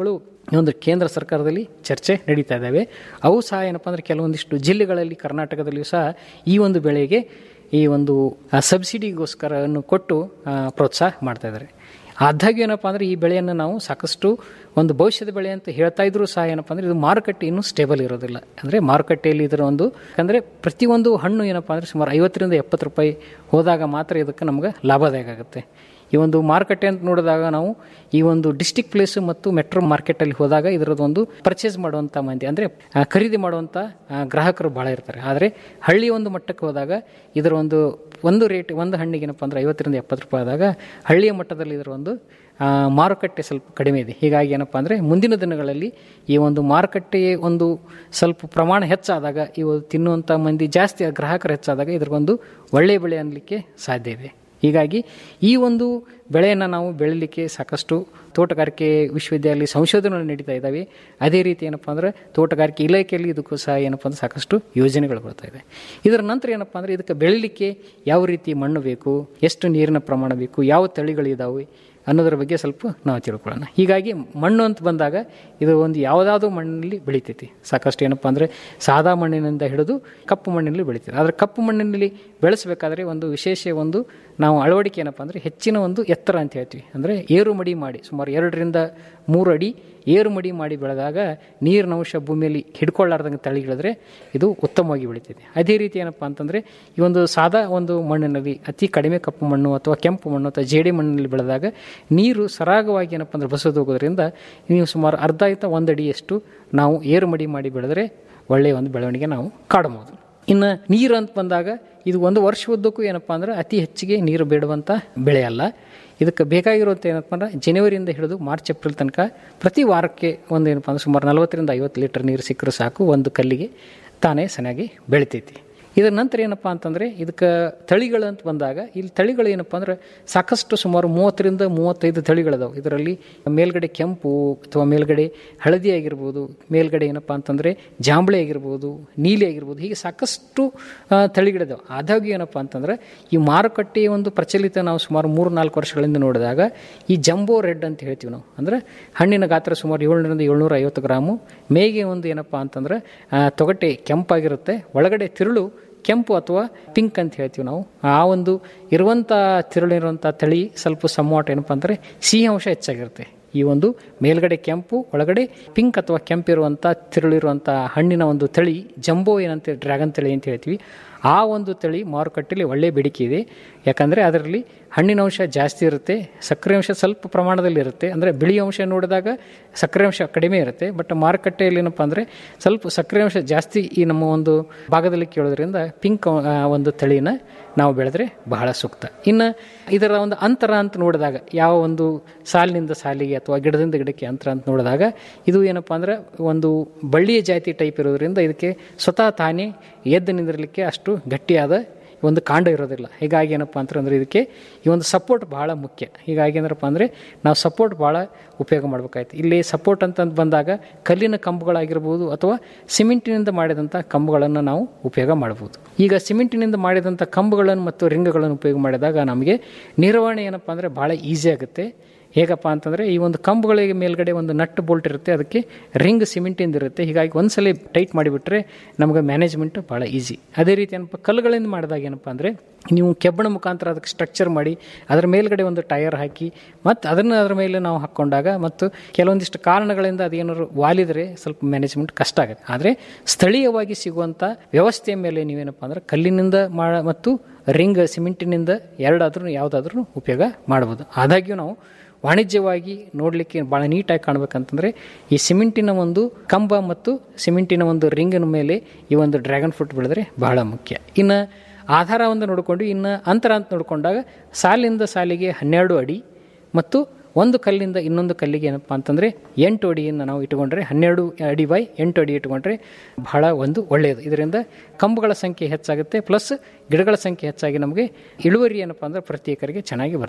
ಈ ಒಂದು ಕೇಂದ್ರ ಸರ್ಕಾರದಲ್ಲಿ ಚರ್ಚೆ ನಡೀತಾ ಇದ್ದಾವೆ ಅವು ಸಹ ಏನಪ್ಪ ಅಂದರೆ ಕೆಲವೊಂದಿಷ್ಟು ಜಿಲ್ಲೆಗಳಲ್ಲಿ ಕರ್ನಾಟಕದಲ್ಲಿಯೂ ಸಹ ಈ ಒಂದು ಬೆಳೆಗೆ ಈ ಒಂದು ಆ, ಸಬ್ಸಿಡಿಗೋಸ್ಕರವನ್ನು ಕೊಟ್ಟು ಆ, ಪ್ರೋತ್ಸಾಹ ಮಾಡ್ತಾ ಇದ್ದಾರೆ ಆದಾಗ್ಯೂ ಏನಪ್ಪ ಅಂದರೆ ಈ ಬೆಳೆಯನ್ನು ನಾವು ಸಾಕಷ್ಟು ಒಂದು ಭವಿಷ್ಯದ ಬೆಳೆ ಅಂತ ಹೇಳ್ತಾ ಇದ್ರೂ ಸಹ ಏನಪ್ಪ ಅಂದರೆ ಇದು ಮಾರುಕಟ್ಟೆ ಇನ್ನೂ ಸ್ಟೇಬಲ್ ಇರೋದಿಲ್ಲ ಅಂದರೆ ಮಾರುಕಟ್ಟೆಯಲ್ಲಿ ಇದರ ಒಂದು ಅಂದರೆ ಪ್ರತಿಯೊಂದು ಹಣ್ಣು ಏನಪ್ಪ ಅಂದರೆ ಸುಮಾರು ಐವತ್ತರಿಂದ ಎಪ್ಪತ್ತು ರೂಪಾಯಿ ಹೋದಾಗ ಮಾತ್ರ ಇದಕ್ಕೆ ನಮ್ಗೆ ಲಾಭದಾಯಕ ಆಗುತ್ತೆ ಈ ಒಂದು ಮಾರುಕಟ್ಟೆ ಅಂತ ನೋಡಿದಾಗ ನಾವು ಈ ಒಂದು ಡಿಸ್ಟಿಕ್ ಪ್ಲೇಸ್ ಮತ್ತು ಮೆಟ್ರೋ ಮಾರ್ಕೆಟಲ್ಲಿ ಹೋದಾಗ ಇದರದ್ದು ಒಂದು ಪರ್ಚೇಸ್ ಮಾಡುವಂಥ ಮಂದಿ ಅಂದರೆ ಆ, ಖರೀದಿ ಮಾಡುವಂಥ ಆ, ಗ್ರಾಹಕರು ಭಾಳ ಇರ್ತಾರೆ ಆದರೆ ಹಳ್ಳಿ ಒಂದು ಮಟ್ಟಕ್ಕೆ ಹೋದಾಗ ಇದರ ಒಂದು ಒಂದು ರೇಟ್ ಒಂದು ಹಣ್ಣಿಗೆ ಏನಪ್ಪ ಅಂದರೆ ಐವತ್ತರಿಂದ ಎಪ್ಪತ್ತು ರೂಪಾಯಿ ಆದಾಗ ಹಳ್ಳಿಯ ಮಟ್ಟದಲ್ಲಿ ಇದರ ಒಂದು ಆ, ಮಾರುಕಟ್ಟೆ ಸ್ವಲ್ಪ ಕಡಿಮೆ ಇದೆ ಹೀಗಾಗಿ ಏನಪ್ಪ ಅಂದರೆ ಮುಂದಿನ ದಿನಗಳಲ್ಲಿ ಈ ಒಂದು ಮಾರುಕಟ್ಟೆಯ ಒಂದು ಸ್ವಲ್ಪ ಪ್ರಮಾಣ ಹೆಚ್ಚಾದಾಗ ಇವು ತಿನ್ನುವಂಥ ಮಂದಿ ಜಾಸ್ತಿ ಗ್ರಾಹಕರು ಹೆಚ್ಚಾದಾಗ ಇದ್ರಿಗೊಂದು ಒಳ್ಳೆಯ ಬೆಳೆ ಅನ್ನಲಿಕ್ಕೆ ಸಾಧ್ಯ ಇದೆ ಹೀಗಾಗಿ ಈ ಒಂದು ಬೆಳೆಯನ್ನು ನಾವು ಬೆಳೀಲಿಕ್ಕೆ ಸಾಕಷ್ಟು ತೋಟಗಾರಿಕೆ ವಿಶ್ವವಿದ್ಯಾಲಯ ಸಂಶೋಧನೆಗಳು ನಡೀತಾ ಇದ್ದಾವೆ ಅದೇ ರೀತಿ ಏನಪ್ಪ ಅಂದರೆ ತೋಟಗಾರಿಕೆ ಇಲಾಖೆಯಲ್ಲಿ ಇದಕ್ಕೂ ಸಹ ಏನಪ್ಪ ಅಂದರೆ ಸಾಕಷ್ಟು ಯೋಜನೆಗಳು ಬರ್ತಾ ಇದೆ ಇದರ ನಂತರ ಏನಪ್ಪ ಅಂದರೆ ಇದಕ್ಕೆ ಬೆಳೀಲಿಕ್ಕೆ ಯಾವ ರೀತಿ ಮಣ್ಣು ಬೇಕು ಎಷ್ಟು ನೀರಿನ ಪ್ರಮಾಣ ಬೇಕು ಯಾವ ತಳಿಗಳಿದಾವೆ ಅನ್ನೋದ್ರ ಬಗ್ಗೆ ಸ್ವಲ್ಪ ನಾವು ತಿಳ್ಕೊಳ್ಳೋಣ ಹೀಗಾಗಿ ಮಣ್ಣು ಅಂತ ಬಂದಾಗ ಇದು ಒಂದು ಯಾವುದಾದ್ರೂ ಮಣ್ಣಿನಲ್ಲಿ ಬೆಳಿತೈತಿ ಸಾಕಷ್ಟು ಏನಪ್ಪ ಅಂದರೆ ಸಾದಾ ಮಣ್ಣಿನಿಂದ ಹಿಡಿದು ಕಪ್ಪು ಮಣ್ಣಿನಲ್ಲಿ ಬೆಳಿತೈತಿ ಆದರೆ ಕಪ್ಪು ಮಣ್ಣಿನಲ್ಲಿ ಬೆಳೆಸಬೇಕಾದ್ರೆ ಒಂದು ವಿಶೇಷ ಒಂದು ನಾವು ಅಳವಡಿಕೆ ಏನಪ್ಪ ಅಂದರೆ ಹೆಚ್ಚಿನ ಒಂದು ಎತ್ತರ ಅಂತ ಹೇಳ್ತೀವಿ ಅಂದರೆ ಏರು ಮಡಿ ಮಾಡಿ ಸುಮಾರು ಎರಡರಿಂದ ಮೂರು ಅಡಿ ಏರು ಮಡಿ ಮಾಡಿ ಬೆಳೆದಾಗ ನೀರಿನ ಅಂಶ ಭೂಮಿಯಲ್ಲಿ ಹಿಡ್ಕೊಳ್ಳಾರ್ದಂಗೆ ತಳಿಗಳಿದ್ರೆ ಇದು ಉತ್ತಮವಾಗಿ ಬೆಳಿತೈತೆ ಅದೇ ರೀತಿ ಏನಪ್ಪ ಅಂತಂದರೆ ಈ ಒಂದು ಸಾದಾ ಒಂದು ಮಣ್ಣಿನಲ್ಲಿ ಅತಿ ಕಡಿಮೆ ಕಪ್ಪು ಮಣ್ಣು ಅಥವಾ ಕೆಂಪು ಮಣ್ಣು ಅಥವಾ ಜೇಡಿ ಮಣ್ಣಿನಲ್ಲಿ ಬೆಳೆದಾಗ ನೀರು ಸರಾಗವಾಗಿ ಏನಪ್ಪ ಅಂದರೆ ಬಸದು ಹೋಗೋದ್ರಿಂದ ನೀವು ಸುಮಾರು ಅರ್ಧ ಆಯ್ತಾ ಒಂದು ಅಡಿಯಷ್ಟು ನಾವು ಏರು ಮಡಿ ಮಾಡಿ ಬೆಳೆದ್ರೆ ಒಳ್ಳೆಯ ಒಂದು ಬೆಳವಣಿಗೆ ನಾವು ಕಾಡಬಹುದು ಇನ್ನು ನೀರು ಅಂತ ಬಂದಾಗ ಇದು ಒಂದು ವರ್ಷ ಉದ್ದಕ್ಕೂ ಏನಪ್ಪ ಅಂದ್ರೆ ಅತಿ ಹೆಚ್ಚಿಗೆ ನೀರು ಬೇಡುವಂಥ ಬೆಳೆ ಅಲ್ಲ ಇದಕ್ಕೆ ಬೇಕಾಗಿರುವಂಥ ಏನಪ್ಪ ಅಂದ್ರೆ ಜನವರಿಯಿಂದ ಹಿಡಿದು ಮಾರ್ಚ್ ಏಪ್ರಿಲ್ ತನಕ ಪ್ರತಿ ವಾರಕ್ಕೆ ಒಂದು ಏನಪ್ಪ ಅಂದ್ರೆ ಸುಮಾರು ನಲವತ್ತರಿಂದ ಐವತ್ತು ಲೀಟರ್ ನೀರು ಸಿಕ್ಕರೂ ಸಾಕು ಒಂದು ಕಲ್ಲಿಗೆ ತಾನೇ ಚೆನ್ನಾಗಿ ಬೆಳಿತೈತಿ ಇದರ ನಂತರ ಏನಪ್ಪ ಅಂತಂದರೆ ಇದಕ್ಕೆ ತಳಿಗಳು ಅಂತ ಬಂದಾಗ ಇಲ್ಲಿ ತಳಿಗಳು ಏನಪ್ಪ ಅಂದ್ರೆ ಸಾಕಷ್ಟು ಸುಮಾರು ಮೂವತ್ತರಿಂದ ಮೂವತ್ತೈದು ತಳಿಗಳಿದಾವೆ ಇದರಲ್ಲಿ ಮೇಲ್ಗಡೆ ಕೆಂಪು ಅಥವಾ ಮೇಲ್ಗಡೆ ಹಳದಿ ಆಗಿರ್ಬೋದು ಮೇಲ್ಗಡೆ ಏನಪ್ಪ ಅಂತಂದರೆ ಜಾಂಬಳೆ ಆಗಿರ್ಬೋದು ನೀಲಿ ಆಗಿರ್ಬೋದು ಹೀಗೆ ಸಾಕಷ್ಟು ಆ, ತಳಿಗಳಿದಾವೆ ಆದಾಗ್ಯೂ ಏನಪ್ಪ ಅಂತಂದ್ರೆ ಈ ಮಾರುಕಟ್ಟೆಯ ಒಂದು ಪ್ರಚಲಿತ ನಾವು ಸುಮಾರು ಮೂರು ನಾಲ್ಕು ವರ್ಷಗಳಿಂದ ನೋಡಿದಾಗ ಈ ಜಂಬೋ ರೆಡ್ ಅಂತ ಹೇಳ್ತೀವಿ ನಾವು ಅಂದರೆ ಹಣ್ಣಿನ ಗಾತ್ರ ಸುಮಾರು ಏಳ್ನೂರಿಂದ ಏಳ್ನೂರ ಐವತ್ತು ಗ್ರಾಮು ಮೇಗೆ ಒಂದು ಏನಪ್ಪ ಅಂತಂದ್ರೆ ಆ, ತೊಗಟೆ ಕೆಂಪಾಗಿರುತ್ತೆ ಒಳಗಡೆ ತಿರುಳು ಕೆಂಪು ಅಥವಾ ಪಿಂಕ್ ಅಂತ ಹೇಳ್ತೀವಿ ನಾವು ಆ ಒಂದು ಇರುವಂಥ ತಿರುಳಿರುವಂಥ ತಳಿ ಸ್ವಲ್ಪ ಸಮ್ವಾಟ್ ಏನಪ್ಪ ಅಂದರೆ ಸಿಹಿ ಅಂಶ ಹೆಚ್ಚಾಗಿರುತ್ತೆ ಈ ಒಂದು ಮೇಲ್ಗಡೆ ಕೆಂಪು ಒಳಗಡೆ ಪಿಂಕ್ ಅಥವಾ ಕೆಂಪಿರುವಂಥ ತಿರುಳಿರುವಂಥ ಹಣ್ಣಿನ ಒಂದು ತಳಿ ಜಂಬೋ ಏನಂತ ಡ್ರ್ಯಾಗನ್ ತಳಿ ಅಂತ ಹೇಳ್ತೀವಿ ಆ ಒಂದು ತಳಿ ಮಾರುಕಟ್ಟೆಯಲ್ಲಿ ಒಳ್ಳೆಯ ಬೇಡಿಕೆ ಇದೆ ಯಾಕಂದರೆ ಅದರಲ್ಲಿ ಹಣ್ಣಿನ ಅಂಶ ಜಾಸ್ತಿ ಇರುತ್ತೆ ಸಕ್ಕರೆ ಅಂಶ ಸ್ವಲ್ಪ ಪ್ರಮಾಣದಲ್ಲಿ ಇರುತ್ತೆ ಅಂದರೆ ಬಿಳಿ ಅಂಶ ನೋಡಿದಾಗ ಸಕ್ಕರೆ ಅಂಶ ಕಡಿಮೆ ಇರುತ್ತೆ ಬಟ್ ಮಾರುಕಟ್ಟೆಯಲ್ಲಿ ಏನಪ್ಪ ಅಂದರೆ ಸ್ವಲ್ಪ ಸಕ್ಕರೆ ಅಂಶ ಜಾಸ್ತಿ ಈ ನಮ್ಮ ಒಂದು ಭಾಗದಲ್ಲಿ ಕೇಳೋದ್ರಿಂದ ಪಿಂಕ್ ಆ, ಒಂದು ತಳಿನ ನಾವು ಬೆಳೆದ್ರೆ ಬಹಳ ಸೂಕ್ತ ಇನ್ನು ಇದರ ಒಂದು ಅಂತರ ಅಂತ ನೋಡಿದಾಗ ಯಾವ ಒಂದು ಸಾಲಿನಿಂದ ಸಾಲಿಗೆ ಅಥವಾ ಗಿಡದಿಂದ ಗಿಡಕ್ಕೆ ಅಂತರ ಅಂತ ನೋಡಿದಾಗ ಇದು ಏನಪ್ಪ ಅಂದ್ರೆ ಒಂದು ಬಳ್ಳಿಯ ಜಾತಿ ಟೈಪ್ ಇರೋದ್ರಿಂದ ಇದಕ್ಕೆ ಸ್ವತಃ ತಾನೇ ಎದ್ದು ನಿಂದಿರಲಿಕ್ಕೆ ಅಷ್ಟು ಗಟ್ಟಿಯಾದ ಒಂದು ಕಾಂಡ ಇರೋದಿಲ್ಲ ಹೀಗಾಗಿ ಏನಪ್ಪ ಅಂತಂದ್ರೆ ಇದಕ್ಕೆ ಈ ಒಂದು ಸಪೋರ್ಟ್ ಭಾಳ ಮುಖ್ಯ ಹೀಗಾಗಿ ಏನಪ್ಪ ಅಂದರೆ ನಾವು ಸಪೋರ್ಟ್ ಭಾಳ ಉಪಯೋಗ ಮಾಡಬೇಕಾಯ್ತು ಇಲ್ಲಿ ಸಪೋರ್ಟ್ ಅಂತಂದು ಬಂದಾಗ ಕಲ್ಲಿನ ಕಂಬಗಳಾಗಿರ್ಬೋದು ಅಥವಾ ಸಿಮೆಂಟಿನಿಂದ ಮಾಡಿದಂಥ ಕಂಬಗಳನ್ನು ನಾವು ಉಪಯೋಗ ಮಾಡ್ಬೋದು ಈಗ ಸಿಮೆಂಟಿನಿಂದ ಮಾಡಿದಂಥ ಕಂಬಗಳನ್ನು ಮತ್ತು ರಿಂಗ್ಗಳನ್ನು ಉಪಯೋಗ ಮಾಡಿದಾಗ ನಮಗೆ ನಿರ್ವಹಣೆ ಏನಪ್ಪ ಅಂದರೆ ಭಾಳ ಈಸಿ ಆಗುತ್ತೆ ಹೇಗಪ್ಪ ಅಂತಂದರೆ ಈ ಒಂದು ಕಂಬಗಳಿಗೆ ಮೇಲ್ಗಡೆ ಒಂದು ನಟ್ ಬೋಲ್ಟ್ ಇರುತ್ತೆ ಅದಕ್ಕೆ ರಿಂಗ್ ಸಿಮೆಂಟಿಂದ ಇರುತ್ತೆ ಹೀಗಾಗಿ ಒಂದ್ಸಲ ಟೈಟ್ ಮಾಡಿಬಿಟ್ರೆ ನಮಗೆ ಮ್ಯಾನೇಜ್ಮೆಂಟ್ ಭಾಳ ಈಸಿ ಅದೇ ರೀತಿ ಏನಪ್ಪ ಕಲ್ಲುಗಳಿಂದ ಮಾಡಿದಾಗ ಏನಪ್ಪ ಅಂದರೆ ನೀವು ಕೆಬ್ಬಣ ಮುಖಾಂತರ ಅದಕ್ಕೆ ಸ್ಟ್ರಕ್ಚರ್ ಮಾಡಿ ಅದರ ಮೇಲ್ಗಡೆ ಒಂದು ಟೈರ್ ಹಾಕಿ ಮತ್ತು ಅದನ್ನು ಅದರ ಮೇಲೆ ನಾವು ಹಾಕ್ಕೊಂಡಾಗ ಮತ್ತು ಕೆಲವೊಂದಿಷ್ಟು ಕಾರಣಗಳಿಂದ ಅದೇನಾದ್ರು ವಾಲಿದರೆ ಸ್ವಲ್ಪ ಮ್ಯಾನೇಜ್ಮೆಂಟ್ ಕಷ್ಟ ಆಗುತ್ತೆ ಆದರೆ ಸ್ಥಳೀಯವಾಗಿ ಸಿಗುವಂಥ ವ್ಯವಸ್ಥೆಯ ಮೇಲೆ ನೀವೇನಪ್ಪ ಅಂದ್ರೆ ಕಲ್ಲಿನಿಂದ ಮಾಡ ಮತ್ತು ರಿಂಗ್ ಸಿಮೆಂಟಿನಿಂದ ಎರಡಾದ್ರೂ ಯಾವುದಾದ್ರೂ ಉಪಯೋಗ ಮಾಡ್ಬೋದು ಆದಾಗ್ಯೂ ನಾವು ವಾಣಿಜ್ಯವಾಗಿ ನೋಡಲಿಕ್ಕೆ ಭಾಳ ನೀಟಾಗಿ ಕಾಣಬೇಕಂತಂದರೆ ಈ ಸಿಮೆಂಟಿನ ಒಂದು ಕಂಬ ಮತ್ತು ಸಿಮೆಂಟಿನ ಒಂದು ರಿಂಗಿನ ಮೇಲೆ ಈ ಒಂದು ಡ್ರ್ಯಾಗನ್ ಫ್ರೂಟ್ ಬೆಳೆದ್ರೆ ಬಹಳ ಮುಖ್ಯ ಇನ್ನು ಆಧಾರ ಒಂದು ನೋಡಿಕೊಂಡು ಇನ್ನು ಅಂತರ ಅಂತ ನೋಡಿಕೊಂಡಾಗ ಸಾಲಿಂದ ಸಾಲಿಗೆ ಹನ್ನೆರಡು ಅಡಿ ಮತ್ತು ಒಂದು ಕಲ್ಲಿಂದ ಇನ್ನೊಂದು ಕಲ್ಲಿಗೆ ಏನಪ್ಪ ಅಂತಂದರೆ ಎಂಟು ಅಡಿಯನ್ನು ನಾವು ಇಟ್ಟುಕೊಂಡ್ರೆ ಹನ್ನೆರಡು ಅಡಿ ಬೈ ಎಂಟು ಅಡಿ ಇಟ್ಟುಕೊಂಡ್ರೆ ಬಹಳ ಒಂದು ಒಳ್ಳೆಯದು ಇದರಿಂದ ಕಂಬಗಳ ಸಂಖ್ಯೆ ಹೆಚ್ಚಾಗುತ್ತೆ ಪ್ಲಸ್ ಗಿಡಗಳ ಸಂಖ್ಯೆ ಹೆಚ್ಚಾಗಿ ನಮಗೆ ಇಳುವರಿ ಏನಪ್ಪ ಅಂದರೆ ಪ್ರತಿ ಎಕರೆಗೆ ಚೆನ್ನಾಗಿ ಬರುತ್ತೆ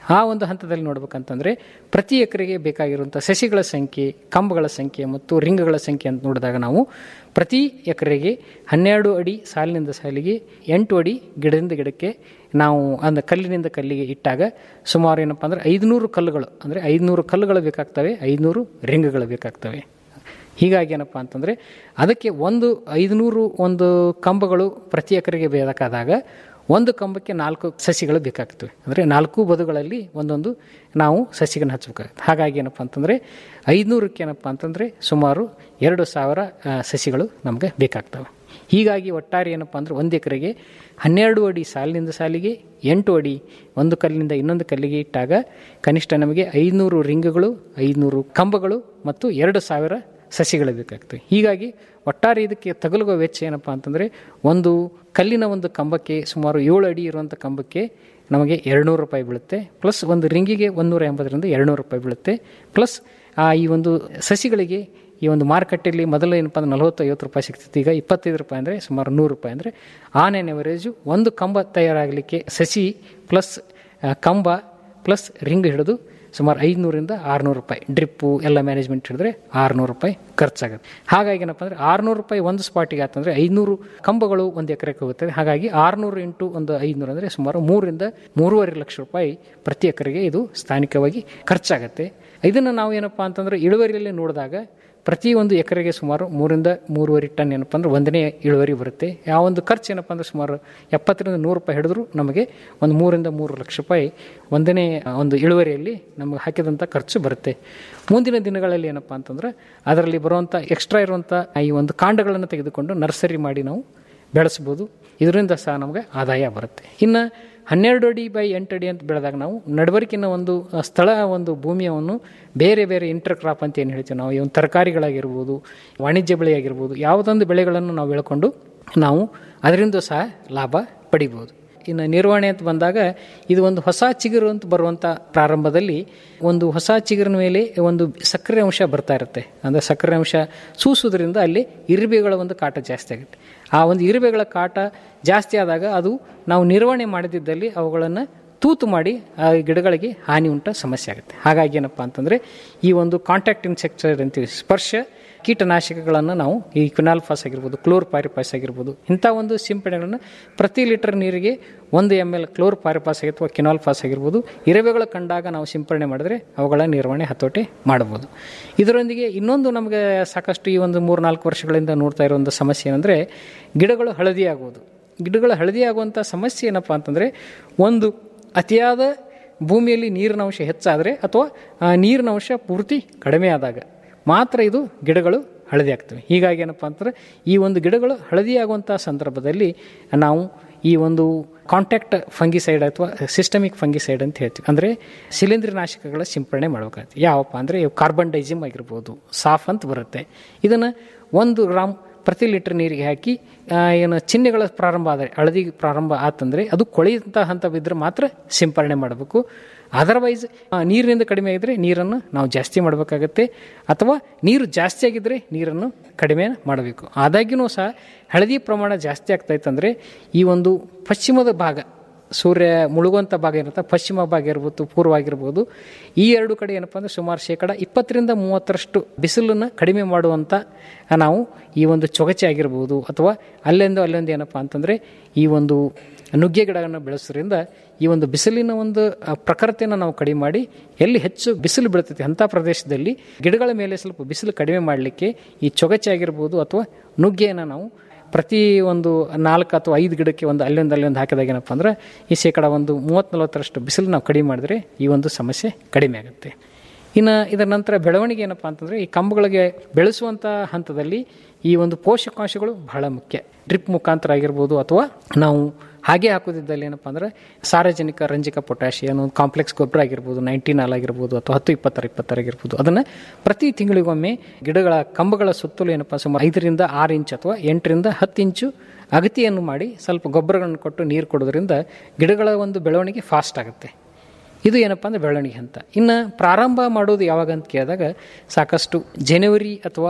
ಆ ಒಂದು ಹಂತದಲ್ಲಿ ನೋಡ್ಬೇಕಂತಂದರೆ ಪ್ರತಿ ಎಕರೆಗೆ ಬೇಕಾಗಿರುವಂಥ ಸಸಿಗಳ ಸಂಖ್ಯೆ ಕಂಬಗಳ ಸಂಖ್ಯೆ ಮತ್ತು ರಿಂಗ್ಗಳ ಸಂಖ್ಯೆ ಅಂತ ನೋಡಿದಾಗ ನಾವು ಪ್ರತಿ ಎಕರೆಗೆ ಹನ್ನೆರಡು ಅಡಿ ಸಾಲಿನಿಂದ ಸಾಲಿಗೆ ಎಂಟು ಅಡಿ ಗಿಡದಿಂದ ಗಿಡಕ್ಕೆ ನಾವು ಅಂದ ಕಲ್ಲಿನಿಂದ ಕಲ್ಲಿಗೆ ಇಟ್ಟಾಗ ಸುಮಾರು ಏನಪ್ಪ ಅಂದರೆ ಐದುನೂರು ಕಲ್ಲುಗಳು ಅಂದರೆ ಐದುನೂರು ಕಲ್ಲುಗಳು ಬೇಕಾಗ್ತವೆ ಐದುನೂರು ರಿಂಗ್ಗಳು ಬೇಕಾಗ್ತವೆ ಹೀಗಾಗಿ ಏನಪ್ಪ ಅಂತಂದರೆ ಅದಕ್ಕೆ ಒಂದು ಐದುನೂರು ಒಂದು ಕಂಬಗಳು ಪ್ರತಿ ಎಕರೆಗೆ ಬೇಕಾದಾಗ ಒಂದು ಕಂಬಕ್ಕೆ ನಾಲ್ಕು ಸಸಿಗಳು ಬೇಕಾಗ್ತವೆ ಅಂದರೆ ನಾಲ್ಕು ಬದುಗಳಲ್ಲಿ ಒಂದೊಂದು ನಾವು ಸಸಿಗಳನ್ನು ಹಚ್ಚಬೇಕಾಗುತ್ತೆ ಹಾಗಾಗಿ ಏನಪ್ಪ ಅಂತಂದರೆ ಐದುನೂರಕ್ಕೆ ಏನಪ್ಪ ಅಂತಂದರೆ ಸುಮಾರು ಎರಡು ಸಾವಿರ ಆ, ಸಸಿಗಳು ನಮಗೆ ಬೇಕಾಗ್ತವೆ ಹೀಗಾಗಿ ಒಟ್ಟಾರೆ ಏನಪ್ಪ ಅಂದರೆ ಒಂದು ಎಕರೆಗೆ ಹನ್ನೆರಡು ಅಡಿ ಸಾಲಿನಿಂದ ಸಾಲಿಗೆ ಎಂಟು ಅಡಿ ಒಂದು ಕಲ್ಲಿನಿಂದ ಇನ್ನೊಂದು ಕಲ್ಲಿಗೆ ಇಟ್ಟಾಗ ಕನಿಷ್ಠ ನಮಗೆ ಐದುನೂರು ರಿಂಗ್ಗಳು ಐದುನೂರು ಕಂಬಗಳು ಮತ್ತು ಎರಡು ಸಾವಿರ ಸಸಿಗಳು ಬೇಕಾಗ್ತವೆ ಹೀಗಾಗಿ ಒಟ್ಟಾರೆ ಇದಕ್ಕೆ ತಗಲುವ ವೆಚ್ಚ ಏನಪ್ಪ ಅಂತಂದರೆ ಒಂದು ಕಲ್ಲಿನ ಒಂದು ಕಂಬಕ್ಕೆ ಸುಮಾರು ಏಳು ಅಡಿ ಇರುವಂಥ ಕಂಬಕ್ಕೆ ನಮಗೆ ಎರಡುನೂರು ರೂಪಾಯಿ ಬೀಳುತ್ತೆ ಪ್ಲಸ್ ಒಂದು ರಿಂಗಿಗೆ ಒಂದೂರ ಎಂಬತ್ತರಿಂದ ಎರಡುನೂರು ರೂಪಾಯಿ ಬೀಳುತ್ತೆ ಪ್ಲಸ್ ಆ ಈ ಒಂದು ಸಸಿಗಳಿಗೆ ಈ ಒಂದು ಮಾರುಕಟ್ಟೆಯಲ್ಲಿ ಮೊದಲು ಏನಪ್ಪ ಅಂದ್ರೆ ನಲವತ್ತು ಐವತ್ತು ರೂಪಾಯಿ ಸಿಗ್ತಿತ್ತು ಈಗ ಇಪ್ಪತ್ತೈದು ರೂಪಾಯಿ ಅಂದರೆ ಸುಮಾರು ನೂರು ರೂಪಾಯಿ ಅಂದರೆ ಆನ್ ಆನ್ ಎವರೇಜು ಒಂದು ಕಂಬ ತಯಾರಾಗಲಿಕ್ಕೆ ಸಸಿ ಪ್ಲಸ್ ಆ, ಕಂಬ ಪ್ಲಸ್ ರಿಂಗ್ ಹಿಡಿದು ಸುಮಾರು ಐದುನೂರಿಂದ ಆರುನೂರು ರೂಪಾಯಿ ಡ್ರಿಪ್ಪು ಎಲ್ಲ ಮ್ಯಾನೇಜ್ಮೆಂಟ್ ಹಿಡಿದ್ರೆ ಆರುನೂರು ರೂಪಾಯಿ ಖರ್ಚಾಗುತ್ತೆ ಹಾಗಾಗಿ ಏನಪ್ಪ ಅಂದರೆ ಆರುನೂರು ರೂಪಾಯಿ ಒಂದು ಸ್ಪಾಟಿಗೆ ಆತಂದರೆ ಐದುನೂರು ಕಂಬಗಳು ಒಂದು ಎಕರೆಗೆ ಹೋಗುತ್ತದೆ ಹಾಗಾಗಿ ಆರುನೂರು ಇಂಟು ಒಂದು ಐದುನೂರು ಅಂದರೆ ಸುಮಾರು ಮೂರರಿಂದ ಮೂರುವರೆ ಲಕ್ಷ ರೂಪಾಯಿ ಪ್ರತಿ ಎಕರೆಗೆ ಇದು ಸ್ಥಾನಿಕವಾಗಿ ಖರ್ಚಾಗತ್ತೆ ಇದನ್ನು ನಾವು ಏನಪ್ಪ ಅಂತಂದರೆ ಇಳುವರಿಯಲ್ಲಿ ನೋಡಿದಾಗ ಪ್ರತಿ ಒಂದು ಎಕರೆಗೆ ಸುಮಾರು ಮೂರಿಂದ ಮೂರುವರೆ ಟನ್ ಏನಪ್ಪ ಅಂದ್ರೆ ಒಂದನೇ ಇಳುವರಿ ಬರುತ್ತೆ ಯಾವ ಒಂದು ಖರ್ಚು ಏನಪ್ಪ ಅಂದ್ರೆ ಸುಮಾರು ಎಪ್ಪತ್ತರಿಂದ ನೂರು ರೂಪಾಯಿ ಹಿಡಿದ್ರು ನಮಗೆ ಒಂದು ಮೂರಿಂದ ಮೂರು ಲಕ್ಷ ರೂಪಾಯಿ ಒಂದನೇ ಒಂದು ಇಳುವರಿಯಲ್ಲಿ ನಮಗೆ ಹಾಕಿದಂಥ ಖರ್ಚು ಬರುತ್ತೆ ಮುಂದಿನ ದಿನಗಳಲ್ಲಿ ಏನಪ್ಪ ಅಂತಂದ್ರೆ ಅದರಲ್ಲಿ ಬರುವಂಥ ಎಕ್ಸ್ಟ್ರಾ ಇರುವಂಥ ಈ ಒಂದು ಕಾಂಡಗಳನ್ನು ತೆಗೆದುಕೊಂಡು ನರ್ಸರಿ ಮಾಡಿ ನಾವು ಬೆಳೆಸ್ಬೋದು ಇದರಿಂದ ಸಹ ನಮಗೆ ಆದಾಯ ಬರುತ್ತೆ ಇನ್ನು ಹನ್ನೆರಡು ಅಡಿ ಬೈ ಎಂಟು ಅಡಿ ಅಂತ ಬೆಳೆದಾಗ ನಾವು ನಡವರಿಕಿನ ಒಂದು ಆ, ಸ್ಥಳ ಒಂದು ಭೂಮಿಯನ್ನು ಬೇರೆ ಬೇರೆ ಇಂಟರ್ ಕ್ರಾಪ್ ಅಂತ ಏನು ಹೇಳ್ತೀವಿ ನಾವು ಈ ಒಂದು ತರಕಾರಿಗಳಾಗಿರ್ಬೋದು ವಾಣಿಜ್ಯ ಬೆಳೆ ಆಗಿರ್ಬೋದು ಯಾವುದೊಂದು ಬೆಳೆಗಳನ್ನು ನಾವು ಬೆಳ್ಕೊಂಡು ನಾವು ಅದರಿಂದ ಸಹ ಲಾಭ ಪಡಿಬೋದು ಇನ್ನು ನಿರ್ವಹಣೆ ಅಂತ ಬಂದಾಗ ಇದು ಒಂದು ಹೊಸ ಚಿಗುರು ಅಂತ ಬರುವಂಥ ಪ್ರಾರಂಭದಲ್ಲಿ ಒಂದು ಹೊಸ ಚಿಗುರಿನ ಮೇಲೆ ಒಂದು ಸಕ್ಕರೆ ಅಂಶ ಬರ್ತಾ ಇರುತ್ತೆ ಅಂದರೆ ಸಕ್ಕರೆ ಅಂಶ ಸೂಸೋದ್ರಿಂದ ಅಲ್ಲಿ ಇರುಬೆಗಳ ಒಂದು ಕಾಟ ಜಾಸ್ತಿ ಆಗುತ್ತೆ ಆ ಒಂದು ಇರುಬೆಗಳ ಕಾಟ ಜಾಸ್ತಿ ಆದಾಗ ಅದು ನಾವು ನಿರ್ವಹಣೆ ಮಾಡದಿದ್ದಲ್ಲಿ ಅವುಗಳನ್ನು ತೂತು ಮಾಡಿ ಆ ಗಿಡಗಳಿಗೆ ಹಾನಿ ಉಂಟ ಸಮಸ್ಯೆ ಆಗುತ್ತೆ ಹಾಗಾಗಿ ಏನಪ್ಪ ಅಂತಂದರೆ ಈ ಒಂದು ಕಾಂಟ್ಯಾಕ್ಟ್ ಇನ್ಸೆಕ್ಟೈಡ್ ಅಂತೀವಿ ಸ್ಪರ್ಶ ಕೀಟನಾಶಕಗಳನ್ನು ನಾವು ಈ ಕ್ವಿನಾಲ್ಫಾಸ್ ಆಗಿರ್ಬೋದು ಕ್ಲೋರ್ ಪಾರಿಪಾಸ್ ಆಗಿರ್ಬೋದು ಇಂಥ ಒಂದು ಸಿಂಪಡಣೆಗಳನ್ನು ಪ್ರತಿ ಲೀಟರ್ ನೀರಿಗೆ ಒಂದು ಎಮ್ ಎಲ್ ಕ್ಲೋರ್ ಪಾರಿಪಾಸ್ ಅಥವಾ ಕಿನಾಲ್ಫಾಸ್ ಆಗಿರ್ಬೋದು ಇರವೆಗಳು ಕಂಡಾಗ ನಾವು ಸಿಂಪಡಣೆ ಮಾಡಿದ್ರೆ ಅವುಗಳ ನಿರ್ವಹಣೆ ಹತೋಟಿ ಮಾಡಬಹುದು ಇದರೊಂದಿಗೆ ಇನ್ನೊಂದು ನಮಗೆ ಸಾಕಷ್ಟು ಈ ಒಂದು ಮೂರು ನಾಲ್ಕು ವರ್ಷಗಳಿಂದ ನೋಡ್ತಾ ಇರೋ ಒಂದು ಸಮಸ್ಯೆ ಏನಂದರೆ ಗಿಡಗಳು ಹಳದಿ ಆಗುವುದು ಗಿಡಗಳು ಹಳದಿ ಆಗುವಂಥ ಸಮಸ್ಯೆ ಏನಪ್ಪ ಅಂತಂದರೆ ಒಂದು ಅತಿಯಾದ ಭೂಮಿಯಲ್ಲಿ ನೀರಿನ ಅಂಶ ಹೆಚ್ಚಾದರೆ ಅಥವಾ ಆ ನೀರಿನ ಅಂಶ ಪೂರ್ತಿ ಕಡಿಮೆ ಆದಾಗ ಮಾತ್ರ ಇದು ಗಿಡಗಳು ಹಳದಿ ಆಗ್ತವೆ ಹೀಗಾಗಿ ಏನಪ್ಪ ಅಂತಂದರೆ ಈ ಒಂದು ಗಿಡಗಳು ಹಳದಿ ಆಗುವಂಥ ಸಂದರ್ಭದಲ್ಲಿ ನಾವು ಈ ಒಂದು ಕಾಂಟ್ಯಾಕ್ಟ್ ಫಂಗಿಸೈಡ್ ಅಥವಾ ಸಿಸ್ಟಮಿಕ್ ಫಂಗಿಸೈಡ್ ಅಂತ ಹೇಳ್ತೀವಿ ಅಂದರೆ ಶಿಲೀಂಧ್ರನಾಶಕಗಳ ಸಿಂಪಡಣೆ ಮಾಡಬೇಕಾಗುತ್ತೆ ಯಾವಪ್ಪ ಅಂದರೆ ಕಾರ್ಬನ್ ಡೈಜಿಮ್ ಆಗಿರ್ಬೋದು ಸಾಫ್ ಅಂತ ಬರುತ್ತೆ ಇದನ್ನು ಒಂದು ಗ್ರಾಮ್ ಪ್ರತಿ ಲೀಟರ್ ನೀರಿಗೆ ಹಾಕಿ ಆ, ಏನು ಚಿಹ್ನೆಗಳ ಪ್ರಾರಂಭ ಆದರೆ ಹಳದಿ ಪ್ರಾರಂಭ ಆತಂದರೆ ಅದು ಕೊಳೆಯುವಂಥ ಹಂತ ಬಿದ್ದರೆ ಮಾತ್ರ ಸಿಂಪರಣೆ ಮಾಡಬೇಕು ಅದರ್ವೈಸ್ ನೀರಿನಿಂದ ಕಡಿಮೆ ಆಗಿದ್ರೆ ನೀರನ್ನು ನಾವು ಜಾಸ್ತಿ ಮಾಡಬೇಕಾಗತ್ತೆ ಅಥವಾ ನೀರು ಜಾಸ್ತಿ ಆಗಿದ್ದರೆ ನೀರನ್ನು ಕಡಿಮೆ ಮಾಡಬೇಕು ಆದಾಗ್ಯೂ ಸಹ ಹಳದಿ ಪ್ರಮಾಣ ಜಾಸ್ತಿ ಆಗ್ತಾಯಿತ್ತಂದರೆ ಈ ಒಂದು ಪಶ್ಚಿಮದ ಭಾಗ ಸೂರ್ಯ ಮುಳುಗುವಂಥ ಭಾಗ ಇರುತ್ತೆ ಪಶ್ಚಿಮ ಭಾಗ ಇರ್ಬೋದು ಪೂರ್ವ ಆಗಿರ್ಬೋದು ಈ ಎರಡು ಕಡೆ ಏನಪ್ಪ ಅಂದರೆ ಸುಮಾರು ಶೇಕಡ ಇಪ್ಪತ್ತರಿಂದ ಮೂವತ್ತರಷ್ಟು ಬಿಸಿಲನ್ನು ಕಡಿಮೆ ಮಾಡುವಂಥ ನಾವು ಈ ಒಂದು ಚೊಗಚೆ ಆಗಿರ್ಬೋದು ಅಥವಾ ಅಲ್ಲೊಂದು ಅಲ್ಲೊಂದು ಏನಪ್ಪ ಅಂತಂದರೆ ಈ ಒಂದು ನುಗ್ಗೆ ಗಿಡಗಳನ್ನು ಬೆಳೆಸೋದ್ರಿಂದ ಈ ಒಂದು ಬಿಸಿಲಿನ ಒಂದು ಆ, ಪ್ರಖರತೆಯನ್ನು ನಾವು ಕಡಿಮೆ ಮಾಡಿ ಎಲ್ಲಿ ಹೆಚ್ಚು ಬಿಸಿಲು ಬೀಳ್ತೈತೆ ಅಂಥ ಪ್ರದೇಶದಲ್ಲಿ ಗಿಡಗಳ ಮೇಲೆ ಸ್ವಲ್ಪ ಬಿಸಿಲು ಕಡಿಮೆ ಮಾಡಲಿಕ್ಕೆ ಈ ಚೊಗಚೆ ಆಗಿರ್ಬೋದು ಅಥವಾ ನುಗ್ಗೆಯನ್ನು ನಾವು ಪ್ರತಿ ಒಂದು ನಾಲ್ಕು ಅಥವಾ ಐದು ಗಿಡಕ್ಕೆ ಒಂದು ಅಲ್ಲೊಂದು ಅಲ್ಲೊಂದು ಹಾಕಿದಾಗ ಏನಪ್ಪ ಅಂದ್ರೆ ಈ ಶೇಕಡ ಒಂದು ಮೂವತ್ತು ನಲವತ್ತರಷ್ಟು ಬಿಸಿಲು ನಾವು ಕಡಿಮೆ ಮಾಡಿದ್ರೆ ಈ ಒಂದು ಸಮಸ್ಯೆ ಕಡಿಮೆ ಆಗುತ್ತೆ ಇನ್ನು ಇದರ ನಂತರ ಬೆಳವಣಿಗೆ ಏನಪ್ಪ ಅಂತಂದರೆ ಈ ಕಂಬಗಳಿಗೆ ಬೆಳೆಸುವಂಥ ಹಂತದಲ್ಲಿ ಈ ಒಂದು ಪೋಷಕಾಂಶಗಳು ಬಹಳ ಮುಖ್ಯ ಡ್ರಿಪ್ ಮುಖಾಂತರ ಆಗಿರ್ಬೋದು ಅಥವಾ ನಾವು ಹಾಗೆ ಹಾಕೋದಿದ್ದಲ್ಲಿ ಏನಪ್ಪ ಅಂದರೆ ಸಾರ್ವಜನಿಕ ರಂಜಕ ಪೊಟ್ಯಾಷಿಯನ್ ಒಂದು ಕಾಂಪ್ಲೆಕ್ಸ್ ಗೊಬ್ಬರ ಆಗಿರ್ಬೋದು ನೈಂಟಿ ನಾಲ್ ಆಗಿರ್ಬೋದು ಅಥವಾ ಹತ್ತು ಇಪ್ಪತ್ತರ ಇಪ್ಪತ್ತರ ಆಗಿರ್ಬೋದು ಅದನ್ನು ಪ್ರತಿ ತಿಂಗಳಿಗೊಮ್ಮೆ ಗಿಡಗಳ ಕಂಬಗಳ ಸುತ್ತಲೂ ಏನಪ್ಪ ಸುಮಾರು ಐದರಿಂದ ಆರು ಇಂಚ್ ಅಥವಾ ಎಂಟರಿಂದ ಹತ್ತು ಇಂಚು ಅಗತಿಯನ್ನು ಮಾಡಿ ಸ್ವಲ್ಪ ಗೊಬ್ಬರಗಳನ್ನು ಕೊಟ್ಟು ನೀರು ಕೊಡೋದ್ರಿಂದ ಗಿಡಗಳ ಒಂದು ಬೆಳವಣಿಗೆ ಫಾಸ್ಟ್ ಆಗುತ್ತೆ ಇದು ಏನಪ್ಪ ಅಂದರೆ ಬೆಳವಣಿಗೆ ಹಂತ ಇನ್ನು ಪ್ರಾರಂಭ ಮಾಡೋದು ಯಾವಾಗ ಅಂತ ಕೇಳಿದಾಗ ಸಾಕಷ್ಟು ಜನವರಿ ಅಥವಾ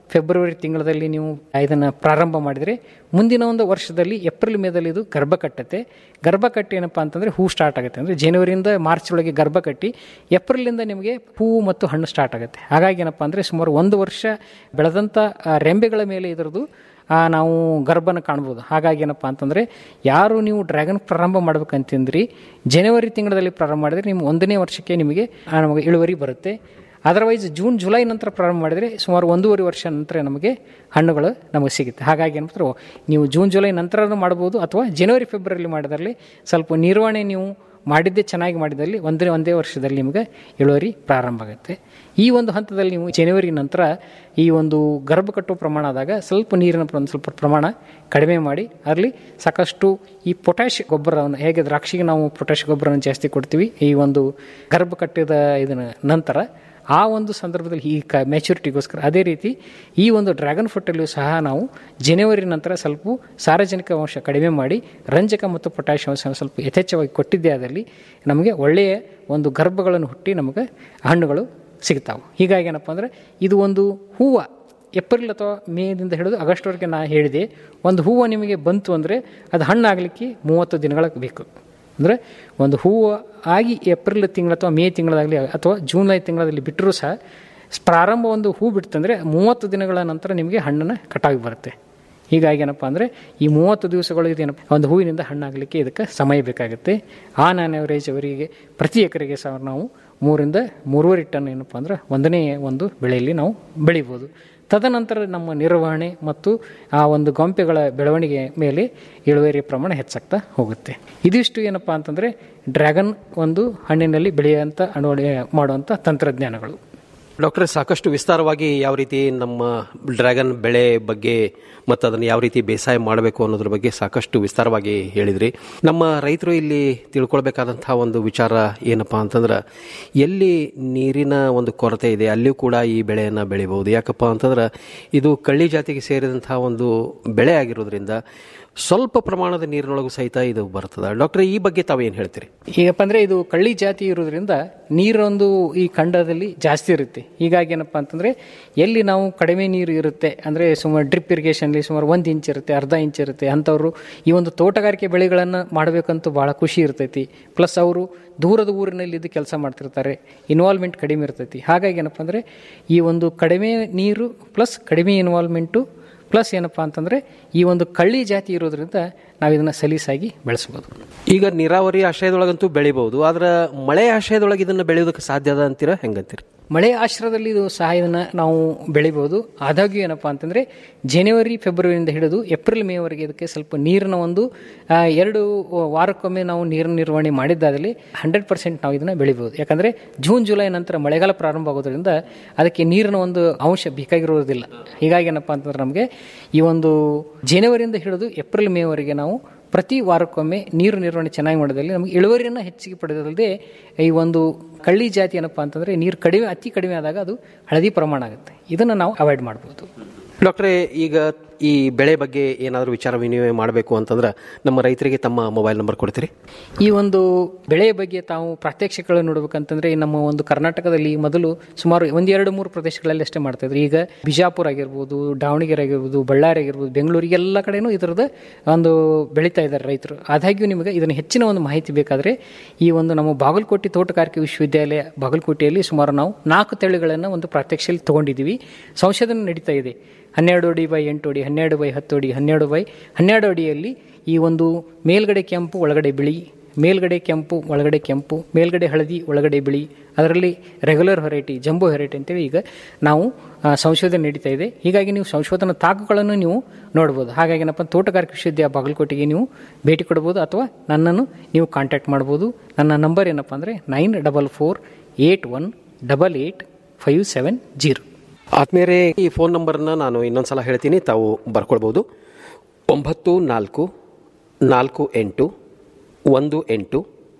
ಫೆಬ್ರವರಿ ತಿಂಗಳಲ್ಲಿ ನೀವು ಇದನ್ನು ಪ್ರಾರಂಭ ಮಾಡಿದರೆ ಮುಂದಿನ ಒಂದು ವರ್ಷದಲ್ಲಿ ಏಪ್ರಿಲ್ ಮೇದಲ್ಲಿ ಇದು ಗರ್ಭ ಕಟ್ಟುತ್ತೆ ಗರ್ಭ ಕಟ್ಟಿ ಏನಪ್ಪ ಅಂತಂದರೆ ಹೂ ಸ್ಟಾರ್ಟ್ ಆಗುತ್ತೆ ಅಂದರೆ ಜನವರಿಯಿಂದ ಮಾರ್ಚ್ ಒಳಗೆ ಗರ್ಭ ಕಟ್ಟಿ ಏಪ್ರಿಲಿಂದ ನಿಮಗೆ ಹೂವು ಮತ್ತು ಹಣ್ಣು ಸ್ಟಾರ್ಟ್ ಆಗುತ್ತೆ ಹಾಗಾಗಿ ಏನಪ್ಪ ಅಂದರೆ ಸುಮಾರು ಒಂದು ವರ್ಷ ಬೆಳೆದಂಥ ಆ, ರೆಂಬೆಗಳ ಮೇಲೆ ಇದರದ್ದು ಆ, ನಾವು ಗರ್ಭನ ಕಾಣ್ಬೋದು ಹಾಗಾಗಿ ಏನಪ್ಪ ಅಂತಂದರೆ ಯಾರು ನೀವು ಡ್ರ್ಯಾಗನ್ ಪ್ರಾರಂಭ ಮಾಡ್ಬೇಕಂತಂದ್ರಿ ಜನವರಿ ತಿಂಗಳಲ್ಲಿ ಪ್ರಾರಂಭ ಮಾಡಿದರೆ ನಿಮ್ಮ ಒಂದನೇ ವರ್ಷಕ್ಕೆ ನಿಮಗೆ ಆ, ನಮಗೆ ಇಳುವರಿ ಬರುತ್ತೆ ಅದರ್ವೈಸ್ ಜೂನ್ ಜುಲೈ ನಂತರ ಪ್ರಾರಂಭ ಮಾಡಿದರೆ ಸುಮಾರು ಒಂದೂವರೆ ವರ್ಷ ನಂತರ ನಮಗೆ ಹಣ್ಣುಗಳು ನಮಗೆ ಸಿಗುತ್ತೆ ಹಾಗಾಗಿ ಏನಂತಾರೆ ನೀವು ಜೂನ್ ಜುಲೈ ನಂತರ ಮಾಡ್ಬೋದು ಅಥವಾ ಜನವರಿ ಫೆಬ್ರವರಿ ಮಾಡಿದಲ್ಲಿ ಸ್ವಲ್ಪ ನಿರ್ವಹಣೆ ನೀವು ಮಾಡಿದ್ದೇ ಚೆನ್ನಾಗಿ ಮಾಡಿದಲ್ಲಿ ಒಂದೇ ಒಂದೇ ವರ್ಷದಲ್ಲಿ ನಿಮಗೆ ಇಳುವರಿ ಪ್ರಾರಂಭ ಆಗುತ್ತೆ ಈ ಒಂದು ಹಂತದಲ್ಲಿ ನೀವು ಜನವರಿ ನಂತರ ಈ ಒಂದು ಗರ್ಭ ಕಟ್ಟುವ ಪ್ರಮಾಣ ಆದಾಗ ಸ್ವಲ್ಪ ನೀರಿನ ಒಂದು ಸ್ವಲ್ಪ ಪ್ರಮಾಣ ಕಡಿಮೆ ಮಾಡಿ ಅದರಲ್ಲಿ ಸಾಕಷ್ಟು ಈ ಪೊಟ್ಯಾಶ್ ಗೊಬ್ಬರವನ್ನು ಹೇಗೆ ದ್ರಾಕ್ಷಿಗೆ ನಾವು ಪೊಟ್ಯಾಶ್ ಗೊಬ್ಬರವನ್ನು ಜಾಸ್ತಿ ಕೊಡ್ತೀವಿ ಈ ಒಂದು ಗರ್ಭ ಕಟ್ಟಿದ ಇದನ್ನ ನಂತರ ಆ ಒಂದು ಸಂದರ್ಭದಲ್ಲಿ ಈ ಕ ಮೆಚುರಿಟಿಗೋಸ್ಕರ ಅದೇ ರೀತಿ ಈ ಒಂದು ಡ್ರ್ಯಾಗನ್ ಫ್ರೂಟಲ್ಲೂ ಸಹ ನಾವು ಜನವರಿ ನಂತರ ಸ್ವಲ್ಪ ಸಾರಜನಕ ಅಂಶ ಕಡಿಮೆ ಮಾಡಿ ರಂಜಕ ಮತ್ತು ಪೊಟ್ಯಾಷ್ ಅಂಶ ಸ್ವಲ್ಪ ಯಥೇಚ್ಛವಾಗಿ ಕೊಟ್ಟಿದ್ದೇ ಆದಲ್ಲಿ ನಮಗೆ ಒಳ್ಳೆಯ ಒಂದು ಗರ್ಭಗಳನ್ನು ಹುಟ್ಟಿ ನಮಗೆ ಹಣ್ಣುಗಳು ಸಿಗ್ತಾವೆ ಹೀಗಾಗಿ ಏನಪ್ಪ ಅಂದರೆ ಇದು ಒಂದು ಹೂವು ಏಪ್ರಿಲ್ ಅಥವಾ ಮೇದಿಂದ ಹಿಡಿದು ಆಗಸ್ಟ್ವರೆಗೆ ನಾ ಹೇಳಿದೆ ಒಂದು ಹೂವು ನಿಮಗೆ ಬಂತು ಅಂದರೆ ಅದು ಹಣ್ಣಾಗಲಿಕ್ಕೆ ಮೂವತ್ತು ದಿನಗಳ ಬೇಕು ಅಂದರೆ ಒಂದು ಹೂವು ಆಗಿ ಏಪ್ರಿಲ್ ತಿಂಗಳು ಅಥವಾ ಮೇ ತಿಂಗಳಾಗಲಿ ಅಥವಾ ಜೂನ್ಲೈ ತಿಂಗಳಲ್ಲಿ ಬಿಟ್ಟರೂ ಸಹ ಪ್ರಾರಂಭ ಒಂದು ಹೂ ಬಿಡ್ತಂದರೆ ಮೂವತ್ತು ದಿನಗಳ ನಂತರ ನಿಮಗೆ ಹಣ್ಣನ್ನು ಕಟಾಗಿ ಬರುತ್ತೆ ಹೀಗಾಗಿ ಏನಪ್ಪ ಅಂದರೆ ಈ ಮೂವತ್ತು ದಿವಸಗಳು ಇದೇನಪ್ಪ ಒಂದು ಹೂವಿನಿಂದ ಹಣ್ಣಾಗಲಿಕ್ಕೆ ಇದಕ್ಕೆ ಸಮಯ ಬೇಕಾಗುತ್ತೆ ಆ ನಾನ್ ಅವರೇಜ್ ಅವರಿಗೆ ಪ್ರತಿ ಎಕರೆಗೆ ಸಹ ನಾವು ಮೂರಿಂದ ಮೂರುವರೆ ಟನ್ ಏನಪ್ಪ ಅಂದ್ರೆ ಒಂದನೇ ಒಂದು ಬೆಳೆಯಲ್ಲಿ ನಾವು ಬೆಳಿಬೋದು ತದನಂತರ ನಮ್ಮ ನಿರ್ವಹಣೆ ಮತ್ತು ಆ ಒಂದು ಗೊಂಪೆಗಳ ಬೆಳವಣಿಗೆ ಮೇಲೆ ಇಳುವರಿ ಪ್ರಮಾಣ ಹೆಚ್ಚಾಗ್ತಾ ಹೋಗುತ್ತೆ ಇದಿಷ್ಟು ಏನಪ್ಪ ಅಂತಂದರೆ ಡ್ರ್ಯಾಗನ್ ಒಂದು ಹಣ್ಣಿನಲ್ಲಿ ಬೆಳೆಯುವಂಥ ಅಳವಡಿಕೆ ಮಾಡುವಂಥ ತಂತ್ರಜ್ಞಾನಗಳು ಡಾಕ್ಟರ್ ಸಾಕಷ್ಟು ವಿಸ್ತಾರವಾಗಿ ಯಾವ ರೀತಿ ನಮ್ಮ ಡ್ರ್ಯಾಗನ್ ಬೆಳೆ ಬಗ್ಗೆ ಮತ್ತು ಅದನ್ನು ಯಾವ ರೀತಿ ಬೇಸಾಯ ಮಾಡಬೇಕು ಅನ್ನೋದ್ರ ಬಗ್ಗೆ ಸಾಕಷ್ಟು ವಿಸ್ತಾರವಾಗಿ ಹೇಳಿದ್ರಿ ನಮ್ಮ ರೈತರು ಇಲ್ಲಿ ತಿಳ್ಕೊಳ್ಬೇಕಾದಂತಹ ಒಂದು ವಿಚಾರ ಏನಪ್ಪಾ ಅಂತಂದ್ರೆ ಎಲ್ಲಿ ನೀರಿನ ಒಂದು ಕೊರತೆ ಇದೆ ಅಲ್ಲಿಯೂ ಕೂಡ ಈ ಬೆಳೆಯನ್ನು ಬೆಳಿಬಹುದು ಯಾಕಪ್ಪ ಅಂತಂದ್ರೆ ಇದು ಕಳ್ಳಿ ಜಾತಿಗೆ ಸೇರಿದಂತಹ ಒಂದು ಬೆಳೆ ಆಗಿರೋದ್ರಿಂದ ಸ್ವಲ್ಪ ಪ್ರಮಾಣದ ನೀರಿನೊಳಗೂ ಸಹಿತ ಇದು ಬರ್ತದೆ ಡಾಕ್ಟರ್ ಈ ಬಗ್ಗೆ ತಾವೇನು ಹೇಳ್ತೀರಿ ಈಗಪ್ಪ ಅಂದರೆ ಇದು ಕಳ್ಳಿ ಜಾತಿ ಇರೋದ್ರಿಂದ ನೀರೊಂದು ಈ ಖಂಡದಲ್ಲಿ ಜಾಸ್ತಿ ಇರುತ್ತೆ ಹೀಗಾಗಿ ಏನಪ್ಪ ಅಂತಂದರೆ ಎಲ್ಲಿ ನಾವು ಕಡಿಮೆ ನೀರು ಇರುತ್ತೆ ಅಂದರೆ ಸುಮಾರು ಡ್ರಿಪ್ ಇರಿಗೇಷನ್ಲಿ ಸುಮಾರು ಒಂದು ಇಂಚ್ ಇರುತ್ತೆ ಅರ್ಧ ಇಂಚ್ ಇರುತ್ತೆ ಅಂಥವ್ರು ಈ ಒಂದು ತೋಟಗಾರಿಕೆ ಬೆಳೆಗಳನ್ನು ಮಾಡಬೇಕಂತೂ ಭಾಳ ಖುಷಿ ಇರ್ತೈತಿ ಪ್ಲಸ್ ಅವರು ದೂರದ ಊರಿನಲ್ಲಿ ಇದು ಕೆಲಸ ಮಾಡ್ತಿರ್ತಾರೆ ಇನ್ವಾಲ್ವ್ಮೆಂಟ್ ಕಡಿಮೆ ಇರ್ತೈತಿ ಹಾಗಾಗಿ ಏನಪ್ಪ ಅಂದರೆ ಈ ಒಂದು ಕಡಿಮೆ ನೀರು ಪ್ಲಸ್ ಕಡಿಮೆ ಇನ್ವಾಲ್ವ್ಮೆಂಟು ಪ್ಲಸ್ ಏನಪ್ಪ ಅಂತಂದರೆ ಈ ಒಂದು ಕಳ್ಳಿ ಜಾತಿ ಇರೋದ್ರಿಂದ ನಾವು ಇದನ್ನು ಸಲೀಸಾಗಿ ಬೆಳೆಸ್ಬೋದು ಈಗ ನೀರಾವರಿ ಆಶ್ರಯದೊಳಗಂತೂ ಬೆಳಿಬಹುದು ಆದ್ರೆ ಮಳೆ ಆಶ್ರಯದೊಳಗೆ ಇದನ್ನು ಬೆಳೆಯೋದಕ್ಕೆ ಸಾಧ್ಯ ಅದ ಅಂತೀರಾ ಹೆಂಗಂತೀರಿ ಮಳೆ ಆಶ್ರಯದಲ್ಲಿ ಇದು ಸಹ ಇದನ್ನು ನಾವು ಬೆಳಿಬೋದು ಆದಾಗ್ಯೂ ಏನಪ್ಪ ಅಂತಂದರೆ ಜನವರಿ ಫೆಬ್ರವರಿಯಿಂದ ಹಿಡಿದು ಏಪ್ರಿಲ್ ಮೇವರೆಗೆ ಇದಕ್ಕೆ ಸ್ವಲ್ಪ ನೀರಿನ ಒಂದು ಆ, ಎರಡು ವಾರಕ್ಕೊಮ್ಮೆ ನಾವು ನೀರಿನ ನಿರ್ವಹಣೆ ಮಾಡಿದ್ದಾದಲ್ಲಿ ಹಂಡ್ರೆಡ್ ಪರ್ಸೆಂಟ್ ನಾವು ಇದನ್ನು ಬೆಳಿಬೋದು ಯಾಕಂದರೆ ಜೂನ್ ಜುಲೈ ನಂತರ ಮಳೆಗಾಲ ಪ್ರಾರಂಭ ಆಗೋದ್ರಿಂದ ಅದಕ್ಕೆ ನೀರಿನ ಒಂದು ಅಂಶ ಬೇಕಾಗಿರೋದಿಲ್ಲ ಹೀಗಾಗಿ ಏನಪ್ಪ ಅಂತಂದ್ರೆ ನಮಗೆ ಈ ಒಂದು ಜನವರಿಯಿಂದ ಹಿಡಿದು ಏಪ್ರಿಲ್ ಮೇವರೆಗೆ ನಾವು ಪ್ರತಿ ವಾರಕ್ಕೊಮ್ಮೆ ನೀರು ನಿರ್ವಹಣೆ ಚೆನ್ನಾಗಿ ಮಾಡೋದ್ರಲ್ಲಿ ನಮಗೆ ಇಳುವರಿಯನ್ನು ಹೆಚ್ಚಿಗೆ ಪಡೆದಲ್ಲದೆ ಈ ಒಂದು ಕಳ್ಳಿ ಜಾತಿ ಏನಪ್ಪ ಅಂತಂದರೆ ನೀರು ಕಡಿಮೆ ಅತಿ ಕಡಿಮೆ ಆದಾಗ ಅದು ಹಳದಿ ಪ್ರಮಾಣ ಆಗುತ್ತೆ ಇದನ್ನು ನಾವು ಅವಾಯ್ಡ್ ಮಾಡ್ಬೋದು ಡಾಕ್ಟ್ರೇ ಈಗ ಈ ಬೆಳೆ ಬಗ್ಗೆ ಏನಾದರೂ ವಿಚಾರ ವಿನಿಮಯ ಮಾಡಬೇಕು ಅಂತಂದ್ರೆ ನಮ್ಮ ರೈತರಿಗೆ ತಮ್ಮ ಮೊಬೈಲ್ ನಂಬರ್ ಕೊಡ್ತೀರಿ ಈ ಒಂದು ಬೆಳೆಯ ಬಗ್ಗೆ ತಾವು ಪ್ರಾತ್ಯಕ್ಷಿಕಗಳನ್ನು ನೋಡ್ಬೇಕಂತಂದ್ರೆ ಈ ನಮ್ಮ ಒಂದು ಕರ್ನಾಟಕದಲ್ಲಿ ಮೊದಲು ಸುಮಾರು ಒಂದೆರಡು ಮೂರು ಪ್ರದೇಶಗಳಲ್ಲಿ ಅಷ್ಟೇ ಮಾಡ್ತಾ ಇದ್ರು ಈಗ ಬಿಜಾಪುರ ಆಗಿರ್ಬೋದು ದಾವಣಗೆರೆ ಆಗಿರ್ಬೋದು ಬಳ್ಳಾರಿ ಆಗಿರ್ಬೋದು ಬೆಂಗಳೂರಿಗೆ ಎಲ್ಲ ಕಡೆನೂ ಇದರದ ಒಂದು ಬೆಳೀತಾ ಇದ್ದಾರೆ ರೈತರು ಆದಾಗ್ಯೂ ನಿಮಗೆ ಇದನ್ನು ಹೆಚ್ಚಿನ ಒಂದು ಮಾಹಿತಿ ಬೇಕಾದರೆ ಈ ಒಂದು ನಮ್ಮ ಬಾಗಲಕೋಟೆ ತೋಟಗಾರಿಕೆ ವಿಶ್ವವಿದ್ಯಾಲಯ ಬಾಗಲಕೋಟೆಯಲ್ಲಿ ಸುಮಾರು ನಾವು ನಾಲ್ಕು ತಳಿಗಳನ್ನು ಒಂದು ಪ್ರಾತ್ಯಕ್ಷಿಯಲ್ಲಿ ತಗೊಂಡಿದ್ದೀವಿ ಸಂಶೋಧನೆ ನಡೀತಾ ಇದೆ ಹನ್ನೆರಡು ಅಡಿ ಬೈ ಎಂಟು ಅಡಿ ಹನ್ನೆರಡು ಬೈ ಹತ್ತು ಅಡಿ ಹನ್ನೆರಡು ಬೈ ಹನ್ನೆರಡು ಅಡಿಯಲ್ಲಿ ಈ ಒಂದು ಮೇಲ್ಗಡೆ ಕೆಂಪು ಒಳಗಡೆ ಬಿಳಿ ಮೇಲ್ಗಡೆ ಕೆಂಪು ಒಳಗಡೆ ಕೆಂಪು ಮೇಲ್ಗಡೆ ಹಳದಿ ಒಳಗಡೆ ಬಿಳಿ ಅದರಲ್ಲಿ ರೆಗ್ಯುಲರ್ ವೆರೈಟಿ ಜಂಬೋ ವೆರೈಟಿ ಅಂತೇಳಿ ಈಗ ನಾವು ಆ, ಸಂಶೋಧನೆ ನಡೀತಾ ಇದೆ ಹೀಗಾಗಿ ನೀವು ಸಂಶೋಧನಾ ತಾಕುಗಳನ್ನು ನೀವು ನೋಡ್ಬೋದು ಹಾಗಾಗಿ ಏನಪ್ಪ ತೋಟಗಾರಿಕೆ ವಿಶ್ವವಿದ್ಯಾಲಯ ಬಾಗಲಕೋಟೆಗೆ ನೀವು ಭೇಟಿ ಕೊಡ್ಬೋದು ಅಥವಾ ನನ್ನನ್ನು ನೀವು ಕಾಂಟ್ಯಾಕ್ಟ್ ಮಾಡ್ಬೋದು ನನ್ನ ನಂಬರ್ ಏನಪ್ಪ ಅಂದರೆ nine double four eight one double eight five seven zero ಆತ್ಮೀಯರೇ ಈ ಫೋನ್ ನಂಬರ್ನ ನಾನು ಇನ್ನೊಂದ್ಸಲ ಹೇಳ್ತೀನಿ ತಾವು ಬರ್ಕೊಳ್ಬೋದು ಒಂಬತ್ತು ನಾಲ್ಕು ನಾಲ್ಕು ಎಂಟು ಒಂದು ಎಂಟು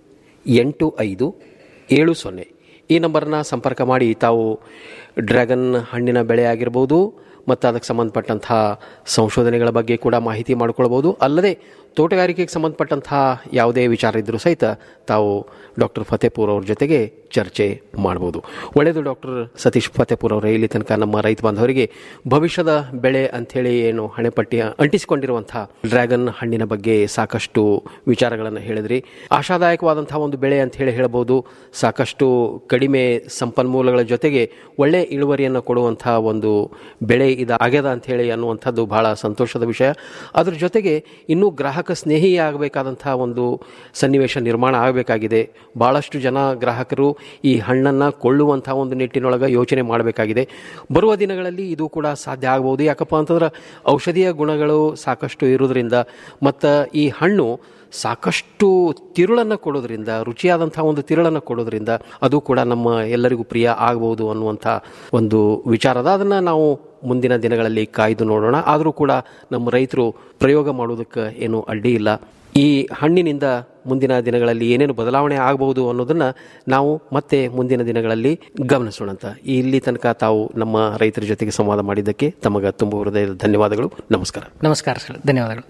ಎಂಟು ಐದು ಏಳು ಸೊನ್ನೆ ಈ ನಂಬರ್ನ ಸಂಪರ್ಕ ಮಾಡಿ ತಾವು ಡ್ರ್ಯಾಗನ್ ಹಣ್ಣಿನ ಬೆಳೆ ಆಗಿರ್ಬೋದು ಮತ್ತು ಅದಕ್ಕೆ ಸಂಬಂಧಪಟ್ಟಂತಹ ಸಂಶೋಧನೆಗಳ ಬಗ್ಗೆ ಕೂಡ ಮಾಹಿತಿ ಮಾಡ್ಕೊಳ್ಬೋದು ಅಲ್ಲದೆ ತೋಟಗಾರಿಕೆಗೆ ಸಂಬಂಧಪಟ್ಟಂತಹ ಯಾವುದೇ ವಿಚಾರ ಇದ್ದರೂ ಸಹಿತ ತಾವು ಡಾಕ್ಟರ್ ಫತೇಪುರ್ ಅವ್ರ ಜೊತೆಗೆ ಚರ್ಚೆ ಮಾಡ್ಬೋದು ಒಳ್ಳೆಯದು ಡಾಕ್ಟರ್ ಸತೀಶ್ ಫತೇಪುರ್ ಅವರೇ ಇಲ್ಲಿ ತನಕ ನಮ್ಮ ರೈತ ಬಾಂಧವರಿಗೆ ಭವಿಷ್ಯದ ಬೆಳೆ ಅಂಥೇಳಿ ಏನು ಹಣೆಪಟ್ಟಿ ಅಂಟಿಸಿಕೊಂಡಿರುವಂತಹ ಡ್ರ್ಯಾಗನ್ ಹಣ್ಣಿನ ಬಗ್ಗೆ ಸಾಕಷ್ಟು ವಿಚಾರಗಳನ್ನು ಹೇಳಿದ್ರಿ ಆಶಾದಾಯಕವಾದಂತಹ ಒಂದು ಬೆಳೆ ಅಂತ ಹೇಳಿ ಹೇಳ್ಬೋದು ಸಾಕಷ್ಟು ಕಡಿಮೆ ಸಂಪನ್ಮೂಲಗಳ ಜೊತೆಗೆ ಒಳ್ಳೆ ಇಳುವರಿಯನ್ನು ಕೊಡುವಂತಹ ಒಂದು ಬೆಳೆ ಇದು ಆಗ್ಯದ ಅಂತ ಹೇಳಿ ಅನ್ನುವಂಥದ್ದು ಬಹಳ ಸಂತೋಷದ ವಿಷಯ ಅದ್ರ ಜೊತೆಗೆ ಇನ್ನೂ ಗ್ರಾಹಕ ಸ್ನೇಹಿ ಆಗಬೇಕಾದಂತಹ ಒಂದು ಸನ್ನಿವೇಶ ನಿರ್ಮಾಣ ಆಗಬೇಕಾಗಿದೆ ಭಾಳಷ್ಟು ಜನ ಗ್ರಾಹಕರು ಈ ಹಣ್ಣನ್ನು ಕೊಳ್ಳುವಂತಹ ಒಂದು ನಿಟ್ಟಿನೊಳಗೆ ಯೋಚನೆ ಮಾಡಬೇಕಾಗಿದೆ ಬರುವ ದಿನಗಳಲ್ಲಿ ಇದು ಕೂಡ ಸಾಧ್ಯ ಆಗ್ಬೋದು ಯಾಕಪ್ಪ ಅಂತಂದ್ರೆ ಔಷಧೀಯ ಗುಣಗಳು ಸಾಕಷ್ಟು ಇರೋದ್ರಿಂದ ಮತ್ತು ಈ ಹಣ್ಣು ಸಾಕಷ್ಟು ತಿರುಳನ್ನು ಕೊಡೋದ್ರಿಂದ ರುಚಿಯಾದಂಥ ಒಂದು ತಿರುಳನ್ನು ಕೊಡೋದ್ರಿಂದ ಅದು ಕೂಡ ನಮ್ಮ ಎಲ್ಲರಿಗೂ ಪ್ರಿಯ ಆಗಬಹುದು ಅನ್ನುವಂಥ ಒಂದು ವಿಚಾರದ ಅದನ್ನು ನಾವು ಮುಂದಿನ ದಿನಗಳಲ್ಲಿ ಕಾಯ್ದು ನೋಡೋಣ ಆದರೂ ಕೂಡ ನಮ್ಮ ರೈತರು ಪ್ರಯೋಗ ಮಾಡೋದಕ್ಕೆ ಏನು ಅಡ್ಡಿ ಇಲ್ಲ ಈ ಹಣ್ಣಿನಿಂದ ಮುಂದಿನ ದಿನಗಳಲ್ಲಿ ಏನೇನು ಬದಲಾವಣೆ ಆಗಬಹುದು ಅನ್ನೋದನ್ನ ನಾವು ಮತ್ತೆ ಮುಂದಿನ ದಿನಗಳಲ್ಲಿ ಗಮನಿಸೋಣಂತ ಇಲ್ಲಿ ತನಕ ತಾವು ನಮ್ಮ ರೈತರ ಜೊತೆಗೆ ಸಂವಾದ ಮಾಡಿದ್ದಕ್ಕೆ ತಮಗೆ ತುಂಬ ಹೃದಯದ ಧನ್ಯವಾದಗಳು ನಮಸ್ಕಾರ ನಮಸ್ಕಾರ ಸರ್ ಧನ್ಯವಾದಗಳು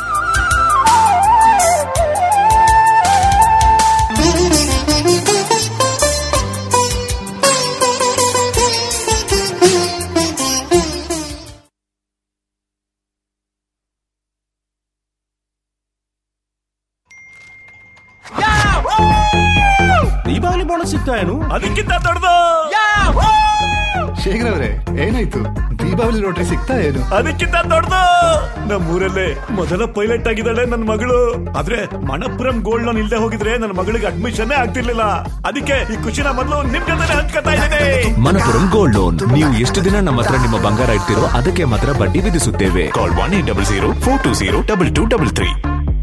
ದೀಪಾವಳಿ ಬೋನಸ್ ಸಿಗ್ತಾ ಏನು ಅದಕ್ಕಿಂತ ದೊಡ್ಡದು ಶೇಖರ್ ಅವ್ರೆ ಏನಾಯ್ತು ದೀಪಾವಳಿ ಲಾಟ್ರಿ ಸಿಗ್ತಾ ಏನು ಅದಕ್ಕಿಂತ ದೊಡ್ಡದು ನಮ್ಮೂರಲ್ಲೇ ಮೊದಲ ಪೈಲಟ್ ಆಗಿದ್ದಾಳೆ ನನ್ನ ಮಗಳು ಆದ್ರೆ ಮಣಪುರಂ ಗೋಲ್ಡ್ ಲೋನ್ ಇಲ್ದೆ ಹೋಗಿದ್ರೆ ನನ್ನ ಮಗಳಿಗೆ ಅಡ್ಮಿಷನ್ ಆಗ್ತಿರ್ಲಿಲ್ಲ ಅದಕ್ಕೆ ಈ ಖುಷಿನ ಮೊದಲು ನಿಮ್ ಜೊತೆ ಹಂಚ್ಕೊತಾ ಇದ್ದೇನೆ ಮನಪುರಂ ಗೋಲ್ಡ್ ಲೋನ್ ನೀವು ಎಷ್ಟು ದಿನ ನಮ್ಮ ಹತ್ರ ನಿಮ್ಮ ಬಂಗಾರ ಇಡ್ತೀರೋ ಅದಕ್ಕೆ ಮಾತ್ರ ಬಡ್ಡಿ ವಿಧಿಸುತ್ತೇವೆ call one eight double zero four two zero double two double three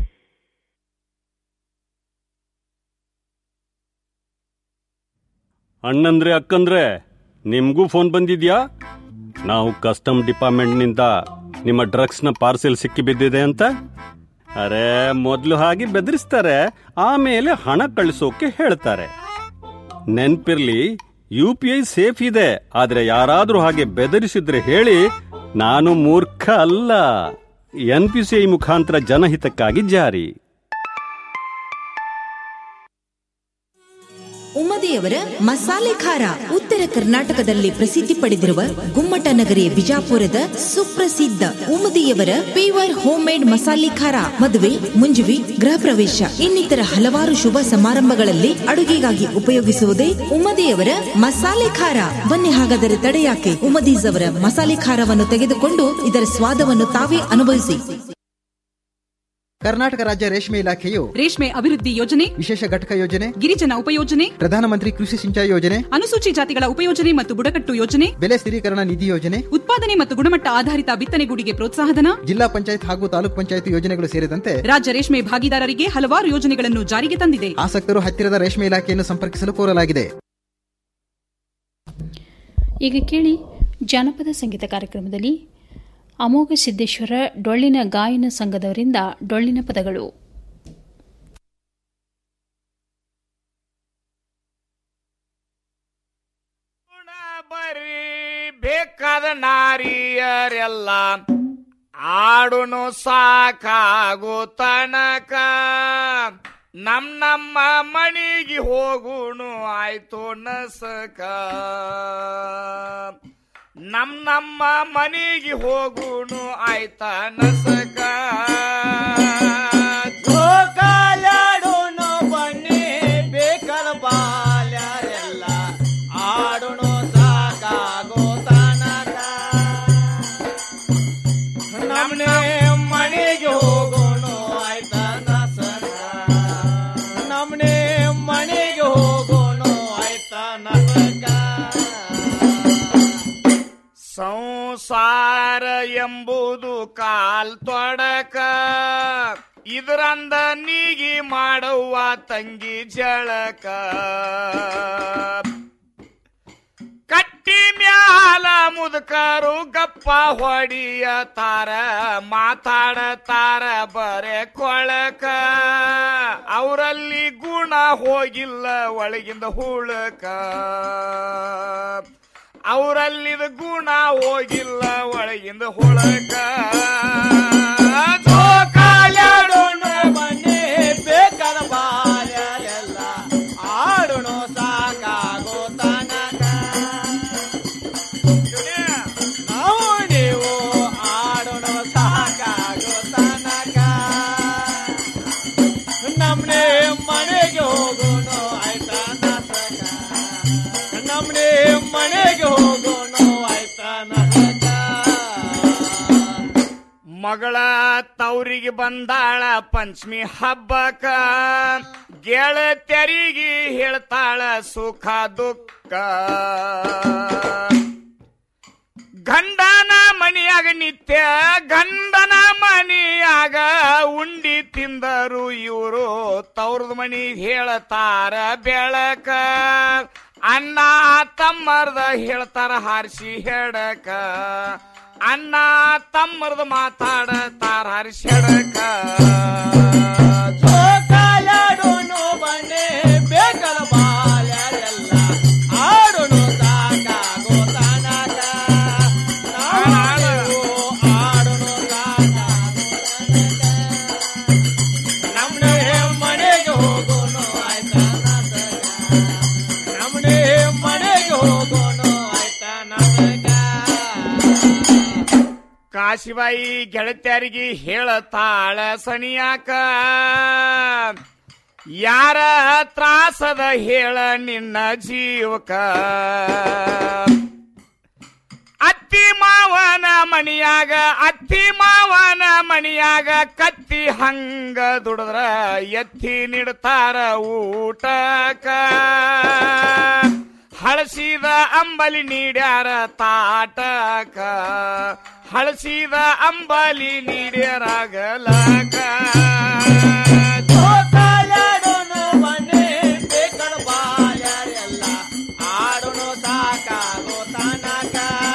ಅಣ್ಣಂದ್ರೆ ಅಕ್ಕಂದ್ರೆ ನಿಮ್ಗೂ ಫೋನ್ ಬಂದಿದ್ಯಾ ನಾವು ಕಸ್ಟಮ್ ಡಿಪಾರ್ಟ್ಮೆಂಟ್ನಿಂದ ನಿಮ್ಮ ಡ್ರಗ್ಸ್ನ ಪಾರ್ಸೆಲ್ ಸಿಕ್ಕಿ ಬಿದ್ದಿದೆ ಅಂತ ಅರೆ ಮೊದಲು ಹಾಗೆ ಬೆದರಿಸ್ತಾರೆ ಆಮೇಲೆ ಹಣ ಕಳಿಸೋಕೆ ಹೇಳ್ತಾರೆ ನೆನ್ಪಿರ್ಲಿ ಯು ಪಿ ಐ ಸೇಫ್ ಇದೆ ಆದ್ರೆ ಯಾರಾದ್ರೂ ಹಾಗೆ ಬೆದರಿಸಿದ್ರೆ ಹೇಳಿ ನಾನು ಮೂರ್ಖ ಅಲ್ಲ ಎನ್ ಪಿ ಸಿ ಐ ಮುಖಾಂತರ ಜನಹಿತಕ್ಕಾಗಿ ಜಾರಿ ಉಮ್ಮದಿಯವರ ಮಸಾಲೆ ಖಾರ ಉತ್ತರ ಕರ್ನಾಟಕದಲ್ಲಿ ಪ್ರಸಿದ್ಧಿ ಪಡೆದಿರುವ ಗುಮ್ಮಟ ನಗರಿ ಬಿಜಾಪುರದ ಸುಪ್ರಸಿದ್ಧ ಉಮ್ಮದಿಯವರ ಪೀವರ್ ಹೋಮ್ ಮೇಡ್ ಮಸಾಲೆ ಖಾರ ಮದುವೆ ಮುಂಜುವಿ ಗೃಹ ಪ್ರವೇಶ ಇನ್ನಿತರ ಹಲವಾರು ಶುಭ ಸಮಾರಂಭಗಳಲ್ಲಿ ಅಡುಗೆಗಾಗಿ ಉಪಯೋಗಿಸುವುದೇ ಉಮ್ಮದಿಯವರ ಮಸಾಲೆ ಖಾರ ಬನ್ನಿ ಹಾಗಾದರೆ ತಡೆಯಾಕೆ ಉಮ್ಮದೀಸ್ ಅವರ ಮಸಾಲೆ ಖಾರವನ್ನು ತೆಗೆದುಕೊಂಡು ಇದರ ಸ್ವಾದವನ್ನು ತಾವೇ ಅನುಭವಿಸಿ ಕರ್ನಾಟಕ ರಾಜ್ಯ ರೇಷ್ಮೆ ಇಲಾಖೆಯು ರೇಷ್ಮೆ ಅಭಿವೃದ್ಧಿ ಯೋಜನೆ ವಿಶೇಷ ಘಟಕ ಯೋಜನೆ ಗಿರಿಜನ ಉಪಯೋಜನೆ ಪ್ರಧಾನಮಂತ್ರಿ ಕೃಷಿ ಸಿಂಚಾಯಿ ಯೋಜನೆ ಅನುಸೂಚಿ ಜಾತಿಗಳ ಉಪಯೋಜನೆ ಮತ್ತು ಬುಡಕಟ್ಟು ಯೋಜನೆ ಬೆಲೆ ಸ್ಥಿರೀಕರಣ ನಿಧಿ ಯೋಜನೆ ಉತ್ಪಾದನೆ ಮತ್ತು ಗುಣಮಟ್ಟ ಆಧಾರಿತ ಬಿತ್ತನೆಗೂಡಿಗೆ ಪ್ರೋತ್ಸಾಹಧನ ಜಿಲ್ಲಾ ಪಂಚಾಯತ್ ಹಾಗೂ ತಾಲೂಕ್ ಪಂಚಾಯತ್ ಯೋಜನೆಗಳು ಸೇರಿದಂತೆ ರಾಜ್ಯ ರೇಷ್ಮೆ ಭಾಗಿದಾರರಿಗೆ ಹಲವಾರು ಯೋಜನೆಗಳನ್ನು ಜಾರಿಗೆ ತಂದಿದೆ ಆಸಕ್ತರು ಹತ್ತಿರದ ರೇಷ್ಮೆ ಇಲಾಖೆಯನ್ನು ಸಂಪರ್ಕಿಸಲು ಕೋರಲಾಗಿದೆ ಈಗ ಕೇಳಿ ಜಾನಪದ ಸಂಗೀತ ಕಾರ್ಯಕ್ರಮದಲ್ಲಿ ಅಮೋಘ ಸಿದ್ದೇಶ್ವರ ಡೊಳ್ಳಿನ ಗಾಯನ ಸಂಘದವರಿಂದ ಡೊಳ್ಳಿನ ಪದಗಳು ಬೇಕಾದ ನಾರಿಯರೆಲ್ಲ ಆಡುನು ಸಾಕಾಗೋ ತನಕ ನಮ್ ನಮ್ಮ ಮಣಿಗೆ ಹೋಗುಣು ಆಯ್ತು ನಸಕ ನಮ್ ನಮ್ಮ ಮನೆಗೆ ಹೋಗುಣು ಆಯ್ತ ನಸಕ ಜೋಕಾಲಾಡೋನು ಬನ್ನಿ ಬೇಕದ ಬಾಲ್ಯಾರೆಲ್ಲ ಆಡೋಣ ಸಾಕಾಗೋ ತನಕ ನಮ್ನೆ ಮನೆಗೆ ಹೋಗೋಣ ಆಯ್ತ ನಸಕ ನಮ್ನೆ ಮನೆಗೆ ಹೋಗೋಣ ಆಯ್ತ ನಸಕ ಸಂಸಾರ ಎಂಬುದು ಕಾಲ್ ತೊಡಕ ಇದರಂದ ನೀಗಿ ಮಾಡುವ ತಂಗಿ ಜಳಕ ಕಟ್ಟಿ ಮ್ಯಾಲ ಮುದುಕರು ಗಪ್ಪ ಹೊಡಿಯ ತಾರ ಮಾತಾಡತಾರ ಬರೆ ಕೊಳಕ ಅವರಲ್ಲಿ ಗುಣ ಹೋಗಿಲ್ಲ ಒಳಗಿಂದ ಹುಳಕ ಅವರಲ್ಲಿದ ಗುಣ ಹೋಗಿಲ್ಲ ಒಳಗಿಂದ ಹೊಳಕ ಜೋಕಾಲಾಡೋಣ ನಮ್ನೆ ಮನೆಗೆ ಹೋಗೋಣ ಆಯ್ತಾ ಮಗಳ ತವರಿಗೆ ಬಂದಾಳ ಪಂಚಮಿ ಹಬ್ಬಕ್ಕ ಗೆಳತ್ಯರಿಗೆ ಹೇಳ್ತಾಳ ಸುಖ ದುಃಖ ಗಂಡನ ಮನಿಯಾಗ ನಿತ್ಯ ಗಂಡನ ಮನಿಯಾಗ ಉಂಡಿ ತಿಂದರು ಇವರು ತವ್ರದ ಮನಿಗೆ ಹೇಳ್ತಾರ ಬೆಳಕ ಅಣ್ಣ ತಮ್ಮರ್ದ ಹೇಳ್ತಾರ ಹಾರಿಸಿ ಹೆಡಕ ಅಣ್ಣ ತಮ್ಮರ್ದ ಮಾತಾಡತಾರ ಹಾರಿಸಿ ಹೆಡಕ ಜೋಕಾಲಾಡೋನು ಬನ್ನಿ ಬೇಕಲ್ಲ ಬಾಲ್ಯರೆಲ್ಲ ಆಡೋನು ಸಾಕಾಗೋ ತನಕ ಆಡೋನು ಆಡೋನು ನಮ್ನೆ ಮನೆಗೆ ಹೋಗೋನು ಆಯ್ತಾ ನಮ್ನೆ ಮನೆಗೆ ಹೋಗೋನು ಆಯ್ತಾ ನಮಗ ಕಾಶಿಬಾಯಿ ಗೆಳತ್ಯರಿಗೆ ಹೇಳತಾಳ ಸನಿಯಾಕ ಯಾರ ತ್ರಾಸದ ಹೇಳ ನಿನ್ನ ಜೀವಕ ಅತ್ತಿ ಮಾವನ ಮಣಿಯಾಗ ಅತ್ತಿ ಮಾವನ ಮಣಿಯಾಗ ಕತ್ತಿ ಹಂಗ ದುಡಿದ್ರ ಎತ್ತಿ ನಿಡ್ತಾರ ಊಟಕ ಹಳಸಿದ ಅಂಬಲಿ ನೀಡ್ಯಾರ ತಾಟಕ ಹಳಸಿದ ಅಂಬಲಿ ನೀಡ್ಯಾರಾಗಲಕ ಜೋಕಾಲಾಡೋನು ಬನ್ನಿ ಬೇಕಳ ಬಾಯಾರೆಲ್ಲ ಆಡೋನು ಸಾಕಾಗೋ ತನಕ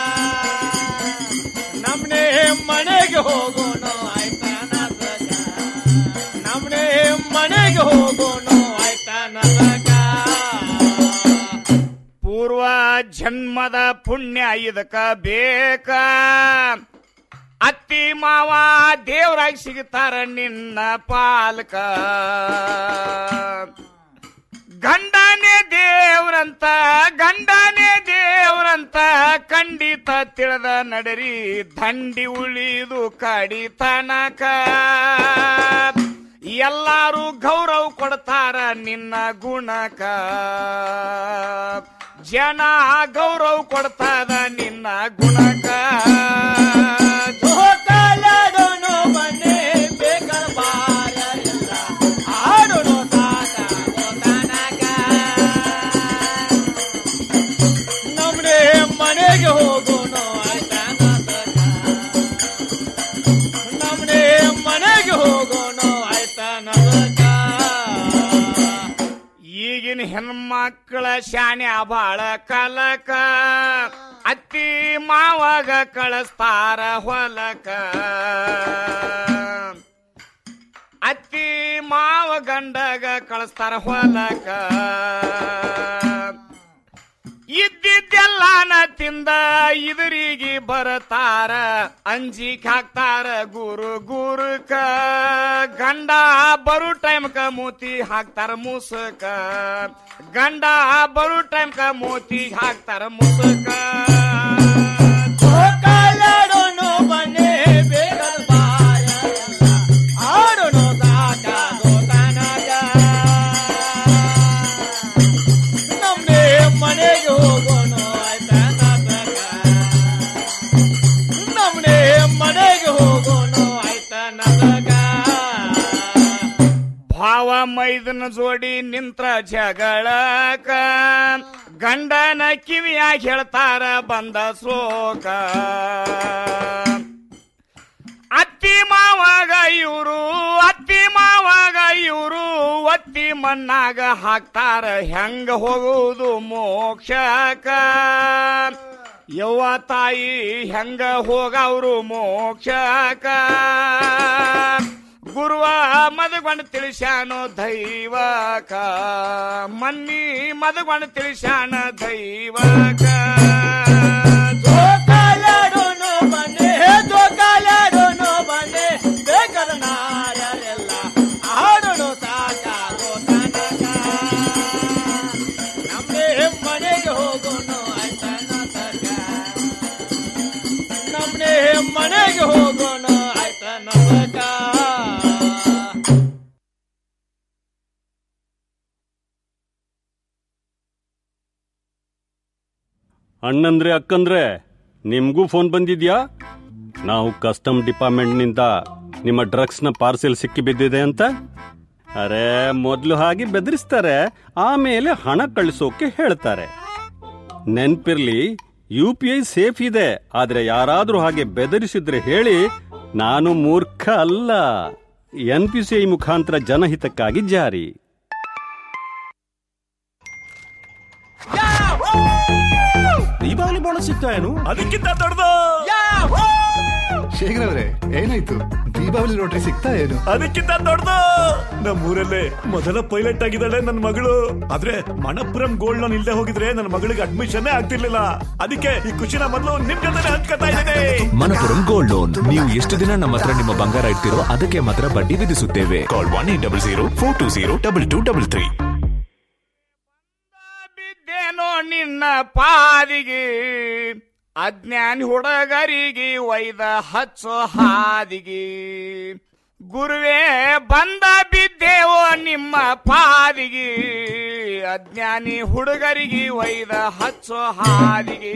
ನಮ್ನೆ ಮನೆಗೆ ಹೋಗೋಣ ಆಯ್ತಾ ನಸಕ ನಮ್ನೆ ಮನೆಗೆ ಹೋಗೋಣ ಆಯ್ತಾ ನಸಕ ಪೂರ್ವ ಜನ್ಮದ ಪುಣ್ಯ ಇದಕ್ಕ ಬೇಕ ಅತ್ತಿ ಮಾವ ದೇವರಾಗಿ ಸಿಗ್ತಾರ ನಿನ್ನ ಪಾಲಕ ಗಂಡನೇ ದೇವ್ರಂತ ಗಂಡನೇ ದೇವ್ರಂತ ಖಂಡಿತ ತಿಳಿದ ನಡರಿ ದಂಡಿ ಉಳಿದು ಕಡಿತನಕ ಎಲ್ಲಾರು ಗೌರವ ಕೊಡ್ತಾರ ನಿನ್ನ ಗುಣಕ ಜನ ಗೌರವ ಕೊಡ್ತಾರ ನಿನ್ನ ಗುಣಕ ಜೋಕಾಲಾಡೋನು ಬನ್ನಿ ಬೇಕರ ಬಾಯಾರೆಲ್ಲ ಆಡೋನು ಸಾಕಾಗೋ ತನಕ ನಮ್ನೆ ಮನೆಗೆ ಹೋಗೋಣ ಆಯ್ತಾ ನಮ್ನೆ ಮನೆಗೆ ಹೋಗೋಣ ಆಯ್ತಾ ನಮಗ ಈಗಿನ ಹೆಣ್ಮಕ್ಳ ಶಾನೆ ಬಾಳ ಕಲಕ ಅತ್ತಿ ಮಾವಾಗ ಕಳಿಸ್ತಾರ ಹೊಲಕ ಅತ್ತಿ ಮಾವ ಗಂಡಗ ಕಳಿಸ್ತಾರ ಹೊಲಕ ಇದ್ದಿದ್ದೆಲ್ಲಾನ ತಿಂದ ಇದುರಿಗೆ ಬರತಾರ ಅಂಜಿಕ್ ಹಾಕ್ತಾರ ಗುರು ಗುರುಕ ಗಂಡ ಬರು ಟೈಮ್ಕ ಮೂತಿ ಹಾಕ್ತಾರ ಮುಸುಕ ಗಂಡ ಬರು ಟೈಮ್ಕ ಮೂತಿ ಹಾಕ್ತಾರ ಮುಸುಕ ಜೋಕಾಲಾಡೋನು ಬನ್ನಿ ಬೇಗದ ಬಾಯಾರೆಲ್ಲ ಆಡೋನು ಸಾಕಾಗೋ ತನಕ ನಮ್ನೆ ಮನೆಗೆ ಹೋಗೋಣ ಆಯ್ತಾ ನಸಕ ನಮ್ನೆ ಮನೆಗೆ ಹೋಗೋಣ ಆಯ್ತಾ ನಸಕ ಭಾವ ಮೈದನ ಜೋಡಿ ನಿಂತ್ರ ಜಗಳಕ ಗಂಡನ ಕಿವಿಯಾಗ ಹೇಳ್ತಾರ ಬಂದ ಶೋಕ ಅತ್ತಿ ಮಾವಾಗ ಇವರು ಅತ್ತಿ ಮಾವಾಗ ಇವರು ಒತ್ತಿ ಮಣ್ಣಾಗ ಹಾಕ್ತಾರ ಹೆಂಗ ಹೋಗುವುದು ಮೋಕ್ಷಕ ಯವ್ವ ತಾಯಿ ಹೆಂಗ ಹೋಗವ್ರು ಮೋಕ್ಷಕ ಗುರುವ ಮದಗೊಂಡು ತಿಳಿಸ್ಯಾನು ದೈವಕ ಮನ್ನಿ ಮದಗೊಂಡು ತಿಳಿಸ್ಯಾನ ದೈವಕ ಜೋಕಾಲಾಡೋನು ಬನ್ನಿ ಜೋಕಾಲಾಡೋನು ಬನ್ನಿ ಬೇಕಾದ ನಾರೆಲ್ಲ ಆಡೋಣ ಸಾಕಾಗೋ ತನಕ ನಮ್ಮೇ ಮನೆಗೆ ಹೋಗೋಣ ಆಯ್ತಾ ನಸಕ ನಮ್ಮೇ ಮನೆಗೆ ಹೋಗೋಣ ಆಯ್ತಾ ನಸಕ ಅಣ್ಣಂದ್ರೆ ಅಕ್ಕಂದ್ರೆ ನಿಮ್ಗೂ ಫೋನ್ ಬಂದಿದ್ಯಾ ನಾವು ಕಸ್ಟಮ್ ಡಿಪಾರ್ಟ್ಮೆಂಟ್ನಿಂದ ನಿಮ್ಮ ಡ್ರಗ್ಸ್ನ ಪಾರ್ಸೆಲ್ ಸಿಕ್ಕಿ ಬಿದ್ದಿದೆ ಅಂತ ಅರೆ ಮೊದಲು ಹಾಗೆ ಬೆದರಿಸ್ತಾರೆ ಆಮೇಲೆ ಹಣ ಕಳಿಸೋಕೆ ಹೇಳ್ತಾರೆ ನೆನ್ಪಿರ್ಲಿ ಯು ಪಿ ಐ ಸೇಫ್ ಇದೆ ಆದ್ರೆ ಯಾರಾದ್ರೂ ಹಾಗೆ ಬೆದರಿಸಿದ್ರೆ ಹೇಳಿ ನಾನು ಮೂರ್ಖ ಅಲ್ಲ ಎನ್ ಪಿ ಸಿ ಐ ಮುಖಾಂತರ ಜನಹಿತಕ್ಕಾಗಿ ಜಾರಿ ದೀಪಾವಳಿ ಬೋನಸ್ ಸಿಗ್ತಾ ಏನು ಅದಕ್ಕಿಂತ ದೊಡ್ಡದು ಶೇಖರ್ ಅವರೇ ಏನಾಯ್ತು ದೀಪಾವಳಿ ಲಾಟ್ರಿ ಸಿಗ್ತಾ ಏನು ಅದಕ್ಕಿಂತ ದೊಡ್ಡದು ನಮ್ಮೂರಲ್ಲೇ ಮೊದಲ ಪೈಲಟ್ ಆಗಿದ್ದಾಳೆ ನನ್ನ ಮಗಳು ಆದ್ರೆ ಮಣಪುರಂ ಗೋಲ್ಡ್ ಲೋನ್ ಇಲ್ದೆ ಹೋಗಿದ್ರೆ ನನ್ನ ಮಗಳಿಗೆ ಅಡ್ಮಿಷನ್ ಆಗ್ತಿರ್ಲಿಲ್ಲ ಅದಕ್ಕೆ ಈ ಖುಷಿನ ಮೊದಲು ನಿಮ್ ಜೊತೆ ಹಂಚ್ಕೊತಾ ಇದ್ದೇನೆ ಮನಪುರಂ ಗೋಲ್ಡ್ ಲೋನ್ ನೀವು ಎಷ್ಟು ದಿನ ನಮ್ಮ ಹತ್ರ ನಿಮ್ಮ ಬಂಗಾರ ಇಡ್ತಿರೋ ಅದಕ್ಕೆ ಮಾತ್ರ ಬಡ್ಡಿ ವಿಧಿಸುತ್ತೇವೆ call one eight double zero four two zero double two double three ಏನೋ ನಿನ್ನ ಪಾದಿಗೆ ಅಜ್ಞಾನಿ ಹುಡುಗರಿಗೆ ಒಯ್ದ ಹಚ್ಚೋ ಹಾದಿಗೆ ಗುರುವೇ ಬಂದ ಬಿದ್ದೇವೋ ನಿಮ್ಮ ಪಾದಿಗೆ ಅಜ್ಞಾನಿ ಹುಡುಗರಿಗೆ ಒಯ್ದ ಹಚ್ಚೋ ಹಾದಿಗೆ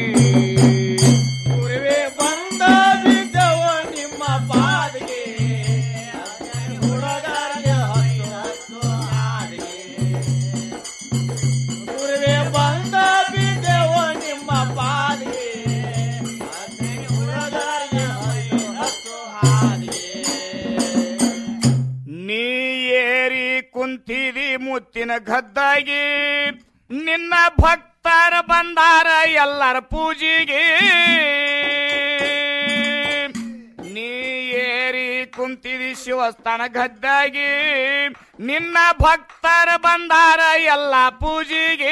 ಗುರುವೇ ಬಂದ ಬಿದ್ದೇವೋ ನಿಮ್ಮ ಪಾದಿಗೆ ಅಜ್ಞಾನಿ ಹುಡುಗರಿಗೆ ಹಚ್ಚೋ ಹಾದಿಗೆ ಗುರುವೇ ಬಂದ ಬಿದ್ದೆವು ನಿಮ್ಮ ಪಾಲಿಗೆ ನೀ ಏರಿ ಕುಂತಿದಿ ಮುತ್ತಿನ ಗದ್ದಾಗಿ ನಿನ್ನ ಭಕ್ತರ ಬಂದಾರ ಎಲ್ಲರ ಪೂಜೆಗೆ ನೀ ಏರಿ ಕುಂತಿದಿ ಶಿವಸ್ಥಾನ ಗದ್ದಾಗಿ ನಿನ್ನ ಭಕ್ತರ ಬಂದಾರ ಎಲ್ಲ ಪೂಜೆಗೆ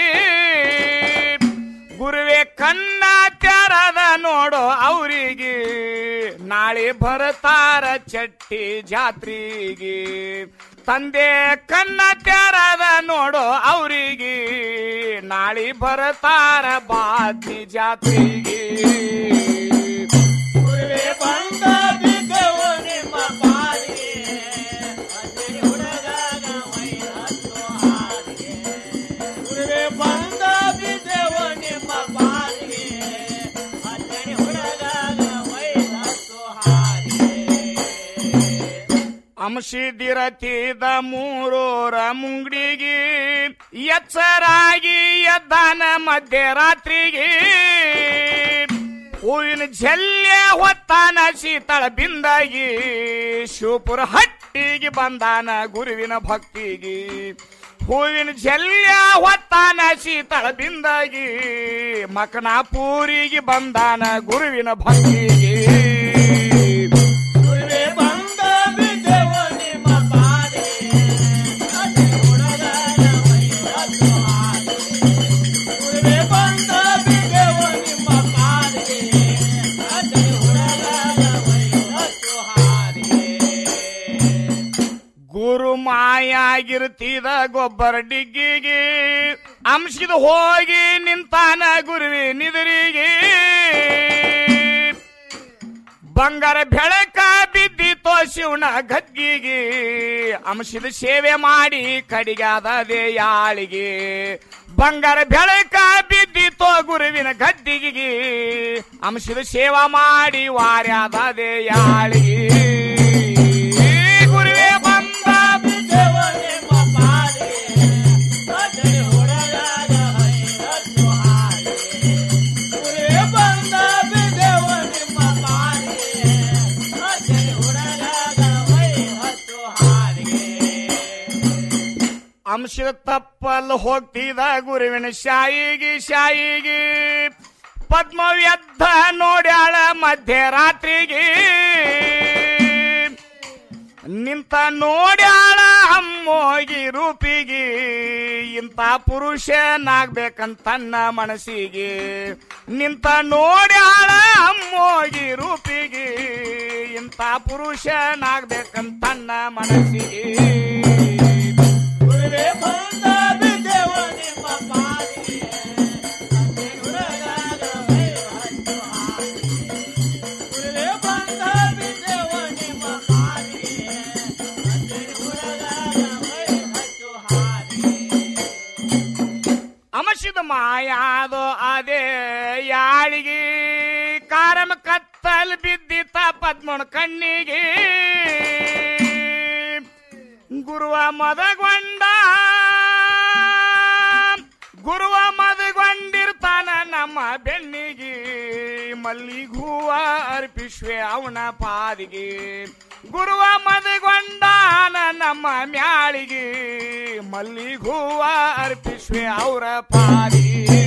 ಗುರುವೆ ಕಣ್ಣ ತೆರದ ನೋಡು ಅವರಿಗೆ ನಾಳೆ ಬರ್ತಾರ ಚಟ್ಟಿ ಜಾತ್ರೆಗೆ ತಂದೆ ಕಣ್ಣ ತೆರದ ನೋಡು ಅವರಿಗೆ ನಾಳೆ ಬರ್ತಾರ ಬಾದ್ನಿ ಜಾತ್ರೆಗೆ ಗುರುವೆ ಬಂದ ಬಿದ್ದೆವು ನಿಮ್ಮ ಪಾಲಿಗೆ ಗುರುವೆ ಬಂದ ಬಿದ್ದೆವು ನಿಮ್ಮ ಪಾಲಿಗೆ ಅಜ್ಜನಿ ಹುಡುಗಾಗ ವೈರಸ್ಸು ಅಂಶಿದಿರತಿದ ಮೂರೋರ ಮುಂಗಡಿಗೆ ಎಚ್ಚರಾಗಿ ಎದ್ದಾನ ಮಧ್ಯರಾತ್ರಿಗೆ ಹೂವಿನ ಜಲ್ಯ ಹೊತ್ತಾನ ಶೀತಳ ಬಿಂದಾಗಿ ಶಿವಪುರ ಹಟ್ಟಿಗೆ ಬಂದಾನ ಗುರುವಿನ ಭಕ್ತಿಗೆ ಹೂವಿನ ಜಲ್ಯ ಹೊತ್ತಾನ ಶೀತಳ ಬಿಂದಾಗಿ ಮಕನಾಪೂರಿಗೆ ಬಂದಾನ ಗುರುವಿನ ಭಕ್ತಿಗೆ ಗುರುವೇ ಬಂದ ಬಿದ್ದೆವು ನಿಮ್ಮ ಪಾಲಿಗೆ ಗುರುವೇ ಬಂದ ಬಿದ್ದೆವು ನಿಮ್ಮ ಪಾಲಿಗೆ ಗುರು ಮಾಯಾಗಿರ್ತಿದ ಗೊಬ್ಬರ ಡಿಗ್ಗಿಗೆ ಅಂಶದ ಹೋಗಿ ನಿಂತಾನ ಗುರುವಿ ನಿದುರಿಗೆ ಬಂಗಾರ ಬೆಳಕ ಬಿದ್ದಿತೋ ಶಿವನ ಗದ್ಗಿಗೆ ಅಂಶದ ಸೇವೆ ಮಾಡಿ ಕಡಿಗಾದದೆ ಯಾಳಿಗೆ ಬಂಗಾರ ಬೆಳಕ ಬಿದ್ದಿತೋ ಗುರುವಿನ ಗದ್ದಿಗೆ ಅಂಶದ ಸೇವಾ ಮಾಡಿ ವಾರ್ಯಾದದೆ ಯಾಳಿಗೆ ಗುರುವೇ ಬಂದ ಬಿದ್ದೆವು ನಿಮ್ಮ ಪಾಲಿಗೆ ಭಜನೆ ಹೊರಗಾಗ ಹರಿಹತ್ತು ಹಾಡಿಗೆ. ಗುರುವೇ ಬಂದ ಬಿದ್ದೆವು ನಿಮ್ಮ ಪಾಲಿಗೆ ಭಜನೆ ಹೊರಗಾಗ ಹರಿಹತ್ತು ಹಾಡಿಗೆ. ಅಂಶದ ತಪ್ಪಲ್ ಹೋಗ್ತಿದ ಗುರುವಿನ ಶಾಯಿಗೆ ಶಾಯಿಗೆ ಪದ್ಮವ್ಯದ್ಧ ನೋಡ್ಯಾಳ ಮಧ್ಯರಾತ್ರಿಗೆ ನಿಂತ ನೋಡ್ಯಾಳ ಅಮ್ಮೋಗಿ ರೂಪಿಗೆ ಇಂಥ ಪುರುಷನಾಗ್ಬೇಕಂತ ತನ್ನ ಮನಸ್ಸಿಗೆ ನಿಂತ ನೋಡ್ಯಾಳ ಅಮ್ಮೋಗಿ ರೂಪಿಗೆ ಇಂಥ ಪುರುಷನಾಗ್ಬೇಕಂತ ತನ್ನ ಮನಸ್ಸಿಗೆ ಗುರುವೇ ಬಂದ ಬಿದ್ದೆವು ನಿಮ್ಮ ಪಾಲಿಗೆ ಗುರುವೇ ಬಂದ ಬಿದ್ದೆವು ನಿಮ್ಮ ಪಾಲಿಗೆ ಅಂಶದ ಮಾಯಾ ಅದು ಅದೇ ಯಾಳಿಗೆ ಕಾರಮ ಕತ್ತಲ್ ಬಿದ್ದಿತ್ತ ಪದ್ಮನ ಕಣ್ಣಿಗೆ ಗುರುವ ಮದಗೊಂಡ ಗುರುವ ಮದಗೊಂಡಿರ್ತಾನ ನಮ್ಮ ಬೆನ್ನಿಗೆ ಮಲ್ಲಿಗೂವ ಅರ್ಪಿಸುವೆ ಅವನ ಪಾದಿಗೆ ಗುರುವ ಮದಗೊಂಡಾನ ನಮ್ಮ ಮ್ಯಾಳಿಗೆ ಮಲ್ಲಿಗೂವ ಅರ್ಪಿಸುವೆ ಅವರ ಪಾದಿಗೆ